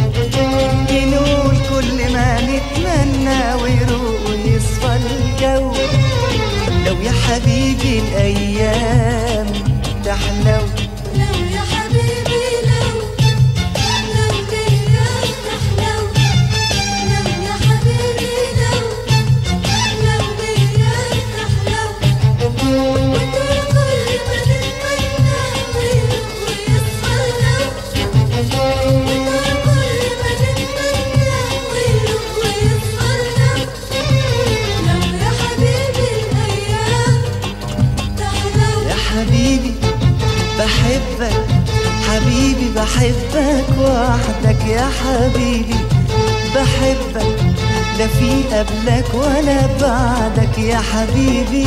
Speaker 3: نقول كل ما نتمنى ويروق ويصفى الجو لو يا حبيبي الأيام تحلو
Speaker 4: لو يا حبيبي لو لو الأيام تحلو لو يا حبيبي لو لو الأيام تحلو ونقول كل ما نتمنى ويروق ويصفى الجو ونقول كل ما نتمنى ويروق ويصفى الجو لو يا حبيبي الأيام تحلو
Speaker 3: يا حبيبي بحبك حبيبي بحبك وحدك يا حبيبي بحبك لا في قبلك ولا بعدك يا حبيبي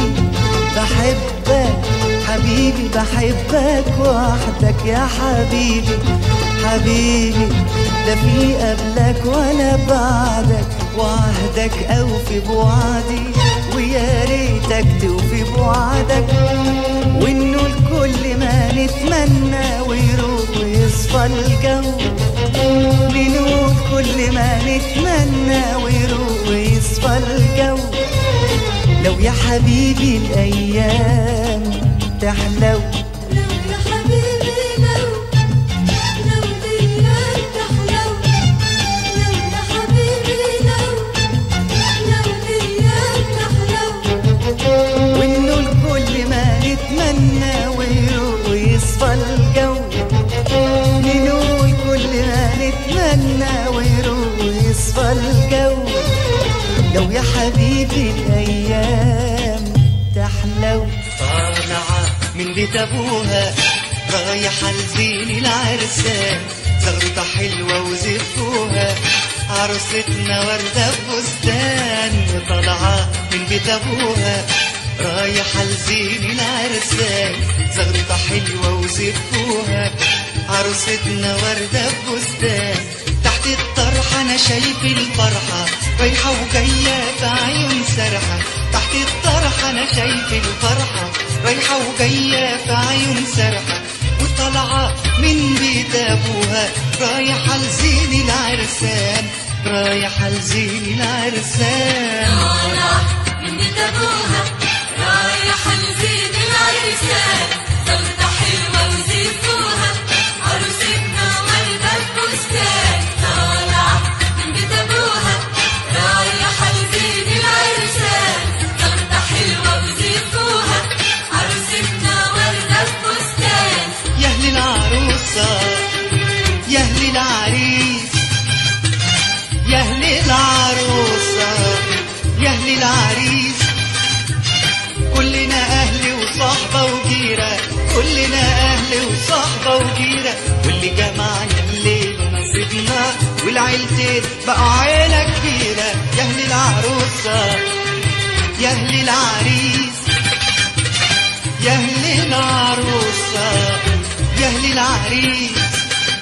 Speaker 3: بحبك حبيبي بحبك وحدك يا حبيبي حبيبي لا في قبلك ولا بعدك وعهدك أوفي بوعدي ويا ريتك توفي بوعدك ونقول كل ما نتمنى ويروق ويصفى الجو نقول كل ما نتمنى ويروق ويصفى الجو لو يا حبيبي الأيام تحلو
Speaker 4: لو يا حبيبي لو لو الأيام تحلو لو يا حبيبي لو لو الأيام تحلو
Speaker 3: ونقول كل ما نتمنى ويروق ويصفى الجو نقول كل ما نتمنى ويروق ويصفى الجو لو يا حبيبي الأيام تحلو طالعة من بيت أبوها رايحة لزين العرسان زغرطة حلوة وزفوها عروستنا وردة بستان طالعة من بيت أبوها رايحة لزين العرسان زغرطة حلوة وزفوها عروستنا وردة بستان تحت الطرحة أنا شايف الفرحة رايحة وجاية بعيون سرحة تحت الطرحة أنا شايف الفرحة رايحة وجاية بعيون سرحة وطالعة من بيت أبوها رايحة لزين العرسان رايحة لزين العرسان
Speaker 4: طالع من بيت أبوها رايحة لزين العرسان زغرة حلوة وزيفوها عروستنا وردة بستان طالع من بيت أبوها رايحة لزين العرسان زغرة حلوة وزيفوها عروستنا وردة بستان
Speaker 3: يا أهل العروسة يا أهل العريس يا أهل العروسة يا أهل العريس كلنا أهل وصحبة وجيرة كلنا أهل وصحبة وجيرة واللي جمعنا الليل نصيبنا والعيلتين بقوا عيلة كبيرة يا أهل العروسة يا أهل العريس يا أهل العروسة يا أهل العريس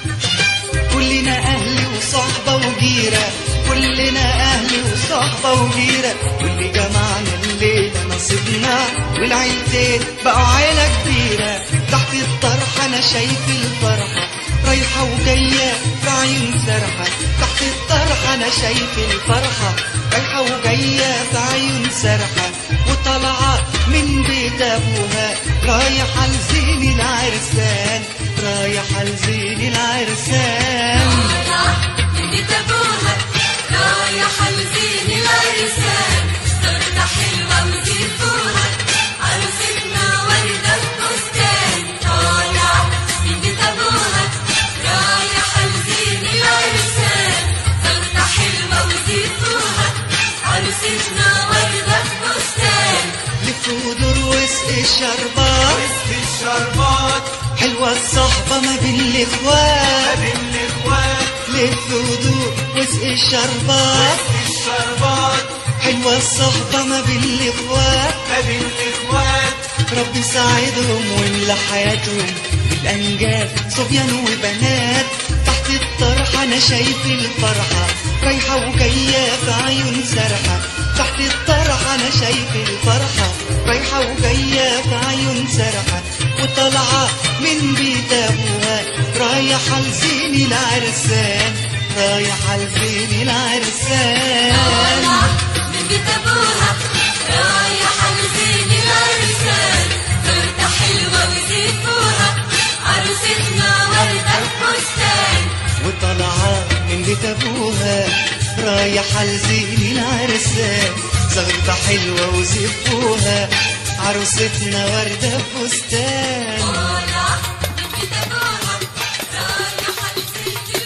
Speaker 3: وجيرة كلنا أهل وصحبة وجيرة واللي جمعنا الليلة نصيبنا والعيلتين بقوا عيلة كبيرة تحت الطرحة أنا شايف الفرحة رايحة وجاية في عيون سرحة تحت الطرحة أنا شايف الفرحة رايحة وجاية في عيون سرحة وطالعة من بيت أبوها رايحة لزين العرسان رايحة لزين العرسان
Speaker 4: بيت أبوها رايحة لزين العرسان صورتها حلوة وزيتوها عروستنا وردة في بستان طالعة من بيت أبوها رايحة لزين العرسان صورتها حلوة وزيتوها عروستنا وردة في بستان
Speaker 3: لف ودور واسق الشربات
Speaker 2: في الشربات
Speaker 3: حلوة الصحبة ما بين
Speaker 2: ما
Speaker 3: الإخوات
Speaker 2: بين الاخوات
Speaker 3: لف ودور واسق الشربات
Speaker 2: في الشربات
Speaker 3: حلوة الصحبة ما بين الإخوات
Speaker 2: ما بين الاخوات
Speaker 3: ربي ساعدهم ويملى حياتهم بالأنجاب صبيان وبنات تحت الطرحة أنا شايف الفرحة رايحة وجاية في عيون سرحة تحت الطرحة أنا شايف الفرحة رايحة وجاية في عيون سرحة وطالعة من بيت أبوها رايحة لزين العرسان رايحة لزين العرسان
Speaker 4: من بيت أبوها رايحة لزين العرسان صورتها حلوة وزيتوها عروستنا وردة في بستان
Speaker 3: وطالعة من بيت أبوها رايحة لزين العرسان زغرتها حلوة وزفوها عروستنا وردة في فستان
Speaker 4: طالعة من بيت أبوها رايحة لزين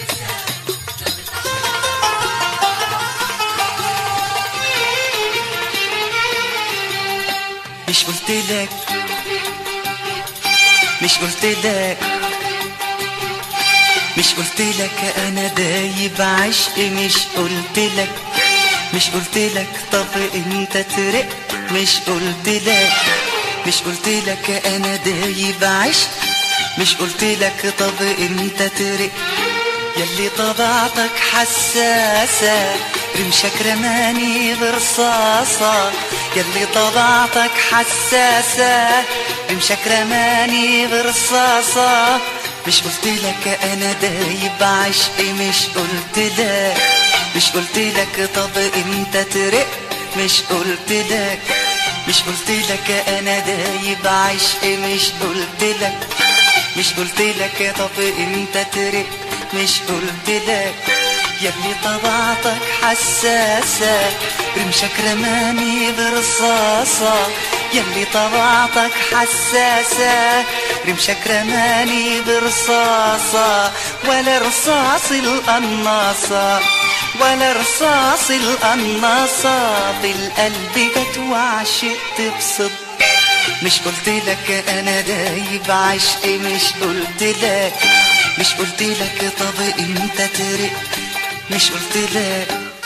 Speaker 4: العرسان
Speaker 3: مش قلت لك مش قلت لك مش قلت لك انا دايب عشق مش قلت لك مش قلت لك طب انت ترق مش قلت لك مش قلت لك انا دايب عشق مش قلت لك طب انت ترق يلي طبيعتك حساسة رمشك رماني برصاصة يلي طبيعتك حساسة رمشك رماني برصاصة مش قلت لك انا دايب عشقي مش قلت لك مش قلت لك طب انت ترق مش قلت لك مش قلت لك انا دايب عشقي مش قلت لك مش قلت لك طب انت ترق مش قلت لك يا ابني طبيعتك حساسة رمشك رماني برصاصة يا ابني طبيعتك حساسة رمشك رماني برصاصة ولا رصاص القناصة ولا رصاص القناصة بالقلب جت وعشقت بصدق مش قلت لك انا دايب عشقي مش قلت لك مش قلت لك طب انت ترق مش قلت لك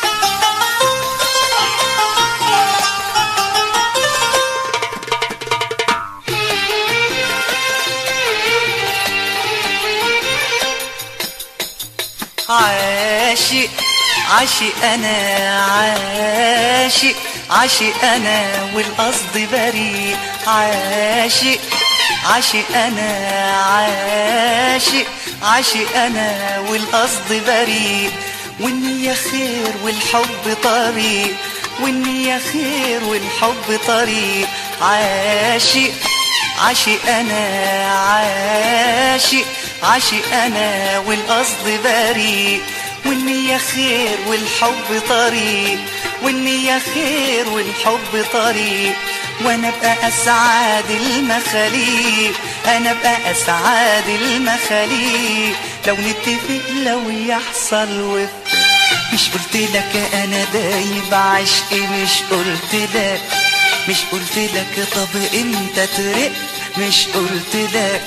Speaker 3: عاشق عاشق انا عاشق عاشق انا والقصد بريء عاشق عاشق انا عاشق عاشق انا والقصد بريء والنية خير والحب طريق والنية خير والحب طريق عاشق عاشق انا عاشق عاشق انا والقصد بريء والنية خير والحب طريق والنية خير والحب طريق وانا ابقى اسعد المخاليق انا ابقى اسعد المخاليق لو نتفق لو يحصل وفق مش قلت لك انا دايب عشقي مش قلت لك مش قلت لك طب انت ترق مش قلت لك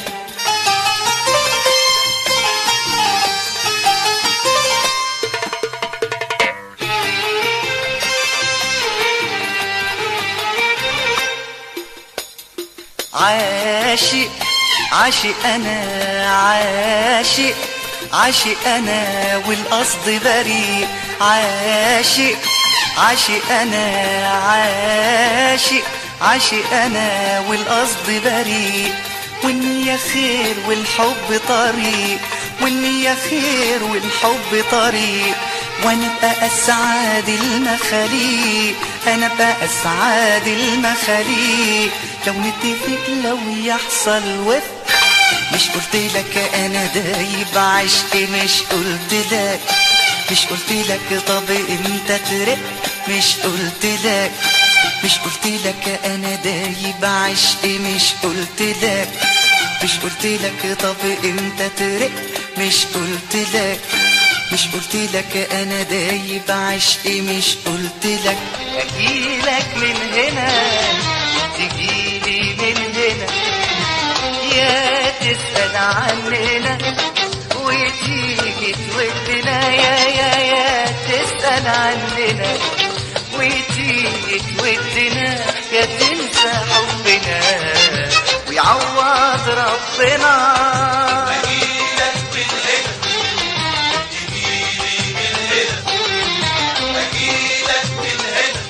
Speaker 3: عاشق عاشق انا عاشق عاشق انا والقصد بريء عاشق عاشق انا عاشق عاشق انا والقصد بريء والنية خير والحب طريق والنية خير والحب طريق وانا بقى اسعد المخاليق انا بقى اسعد المخاليق لو نتفق لو يحصل وفق مش قلت لك انا دايب عشق مش قلت لك مش قلت لك طب انت ترق مش قلت لك مش قلت لك انا دايب عشق مش قلت لك مش قلت لك طب انت ترق مش قلت لك مش قلت لك انا دايب عشق مش قلت لك اجيلك من هنا تجيلي من هنا يا تسأل عننا وتيجي تودنا يا يا يا تسأل عننا وتيجي تودنا يا تنسى حبنا ويعوض ربنا
Speaker 2: أجيلك من هنا تجيلي من هنا أجيلك من هنا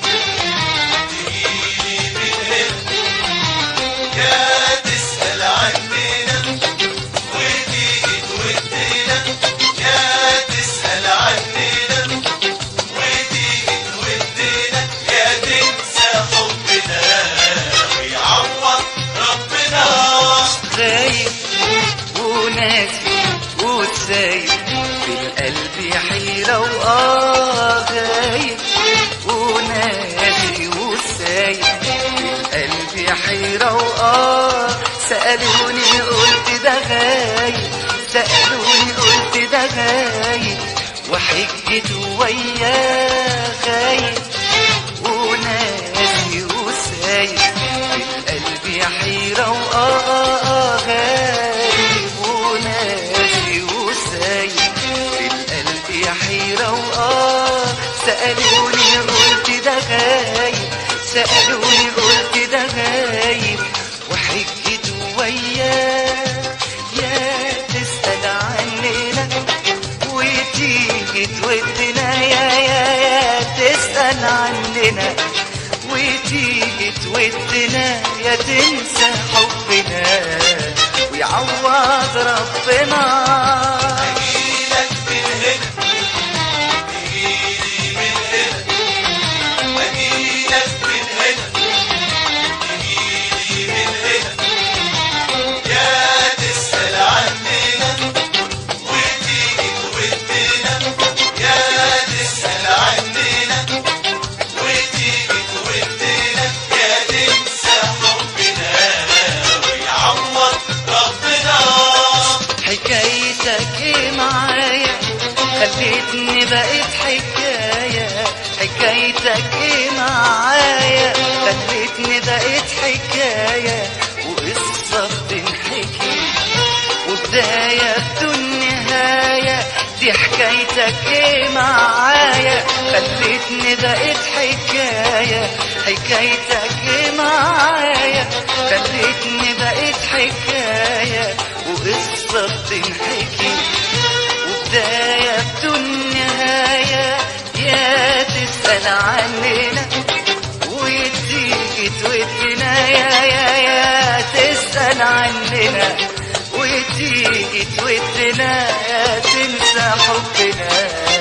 Speaker 2: تجيلي من هنا يا تسأل عننا وتيجي تودنا يا تسأل عننا وتيجي تودنا يا تنسى حبنا ويعوض ربنا
Speaker 3: غايب وناسي وسايب في القلب حيرة وآه غايب وناسي وسايب في القلب حيرة وآه سألوني قلت ده غايب سألوني قلت ده غايب وحجت وياه غايب وناسي وسايب في القلب حيرة وآه غايب وناسي وسايب في القلب حيرة وآه سألوني قلت ده غايب سألوني قلت ده غايب وحجت وياه يا تسأل عننا وتيجي تودنا يا يا يا تسأل عننا وتيجي تودنا يا تنسى حبنا ويعوض ربنا
Speaker 2: أجيلك من هنا تجيلي من هنا أجيلك من هنا تجيلي من هنا يا تسأل عننا وتيجي تودنا يا تسأل عننا وتيجي تودنا يا تنسى حبنا ويعوض ربنا
Speaker 3: حكايتك ايه معايا خليتني بقيت حكاية حكايتك ايه معايا خليتني بقيت حكاية وقصة بتنحكي وبداية بدون نهاية دي حكايتك ايه معايا خليتني بقيت حكاية حكايتك ايه معايا خليتني بقيت حكاية وقصة بتنحكي وبداية بدون نهاية يا تسأل عننا وتيجي تودنا يا يا يا تسأل عننا وتيجي تودنا يا تنسى حبنا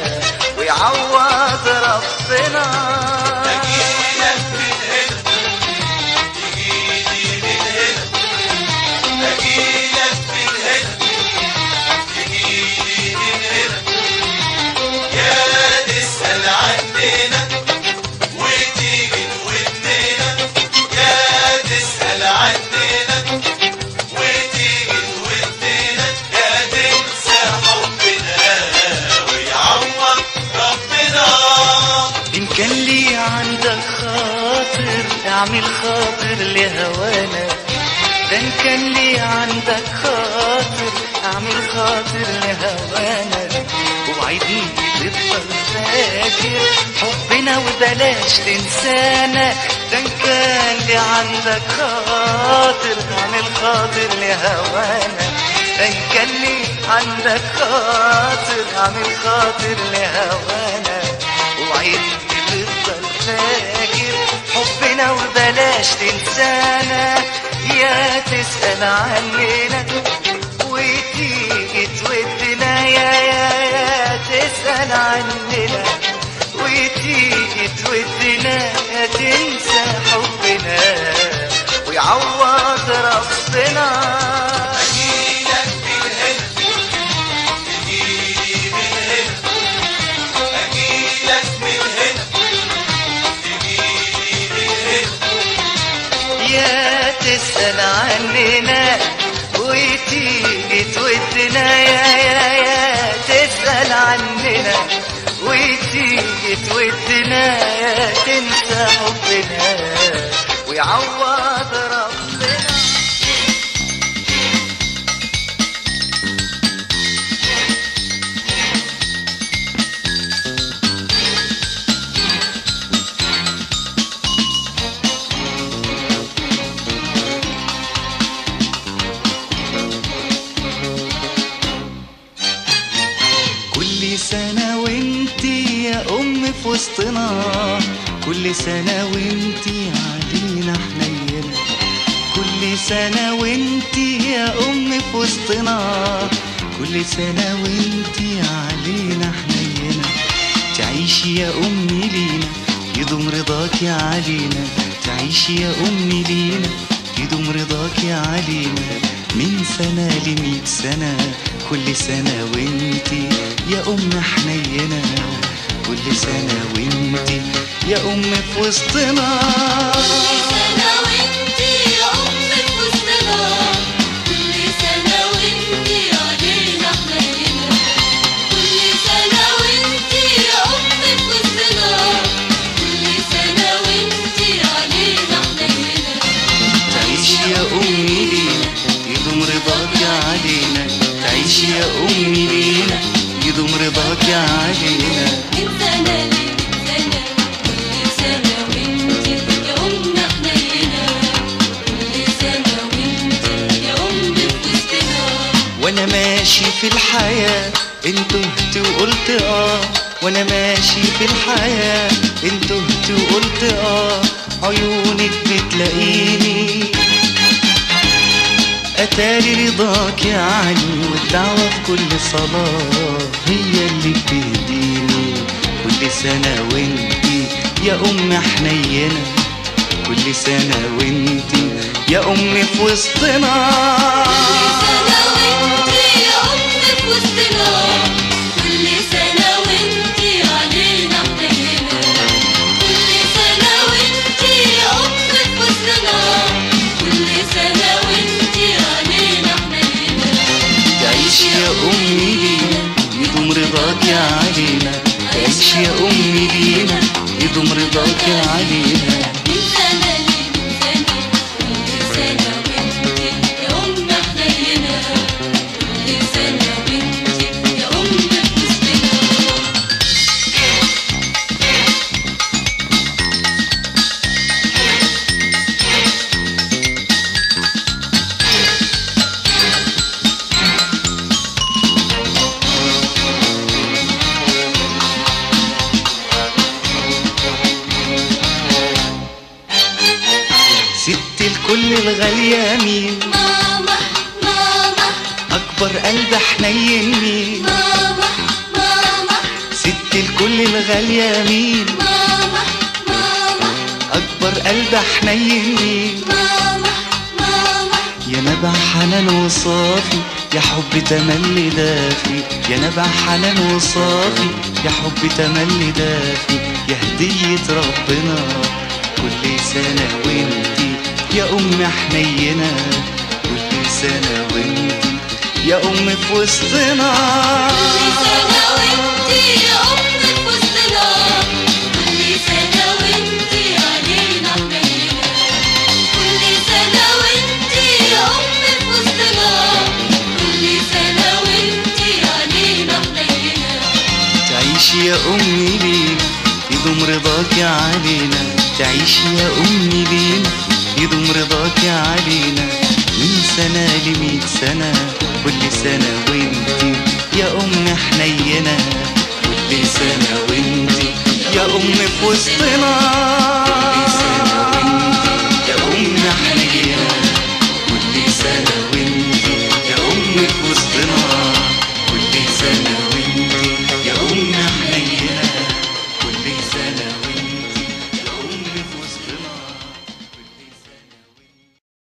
Speaker 3: ويعوض ربنا
Speaker 2: أجيلك من هنا تجيلي من هنا أجيلك من هنا تجيلي من هنا يا تسأل عننا وتيجي تودنا يا تسأل عننا وتيجي تودنا يا تنسى حبنا ويعوض ربنا
Speaker 3: إن كان لي عندك خاطر اعمل خاطر لهوانا ده إن كان لي عندك خاطر اعمل خاطر لهوانا وعيدني تفضل فاكر حبنا وبلاش تنسانا ده إن كان لي عندك خاطر اعمل خاطر لهوانا ده إن كان لي عندك خاطر عامل خاطر لهوانا وعيني تفضل فاكر حبنا وبلاش تنسانا يا تسأل عننا وتيجي تودنا يا يا يا تسأل عننا وتيجي تودنا يا تنسى حبنا ويعوض ربنا
Speaker 2: أجيلك من هنا تجيلي من هنا أجيلك من هنا تجيلي من هنا
Speaker 3: يا تسأل عننا وتيجي تودنا يا يا يا تسأل عننا وتيجي تودنا يا تنسى حبنا ويعوض ربنا كل سنة وانتي يا أم في وسطنا كل سنة وانتي علينا حنينة كل سنة وانتي يا أم في وسطنا كل سنة وانتي علينا حنينة تعيشي يا أمي لينا يدوم رضاكي علينا تعيشي يا أمي لينا يدوم رضاكي علينا من سنة لمية سنة كل سنة وانتي يا أم حنينة كل سنة وانتي يا أم في وسطنا
Speaker 4: سنة وانتي يا أم في وسطنا كل سنة وانتي علينا حنينة كل سنة وانتي يا أم في وسطنا كل سنة وانتي علينا حنينة
Speaker 3: تعيش يا أمي لينا يدوم رضاك علينا تعيش يا أمي لينا يدوم رضاك علينا
Speaker 4: من سنة لسنة كل سنة وانتي يا أم حنينة كل سنة وانتي يا أم في وسطنا
Speaker 3: وانا ماشي في الحياة انت تهت وقلت اه وانا ماشي في الحياة انت تهت وقلت اه عيونك بتلاقيني اتاري رضاك يا علي والدعوة في كل صلاة هي اللي بتهديني كل سنة وانتي يا ام حنينة كل سنة وانتي يا ام في وسطنا
Speaker 4: سنة وانتي يا أم في وسطنا كل سنة وانتي علينا حنينة كل سنة وانتي يا أم في وسطنا كل سنة وانتي علينا حنينة
Speaker 3: تعيش يا أمي لينا يدوم رضاك علينا تعيش يا أمي لينا يدوم رضاك علينا
Speaker 4: من سنة لسنة كل سنة وانتي يا أم حنينة كل سنة وانتي يا أم في وسطنا
Speaker 3: ست الكل الغالية مين
Speaker 4: ماما ماما
Speaker 3: أكبر قلب حنين مين
Speaker 4: ماما ماما
Speaker 3: ست الكل الغالية مين
Speaker 4: ماما ماما
Speaker 3: أكبر قلب حنين مين
Speaker 4: ماما ماما
Speaker 3: يا نبع حنان وصافي يا حب تملي دافي يا نبع حنان وصافي يا حب تملي دافي يا هدية ربنا كل سنة وانتي يا أم حنينة كل سنة وانتي يا أم في وسطنا
Speaker 4: كل سنة وانتي يا أم في وسطنا كل سنة وانتي علينا حنينة كل سنة وانتي يا أم في وسطنا كل سنة وانتي علينا حنينة
Speaker 3: تعيش يا أمي لينا يدوم رضاك علينا تعيش يا أمي لينا يدوم رضاك علينا من سنة لمية سنة كل سنة وانتي يا ام حنينه واللسانه وانتي يا ام في وسطنا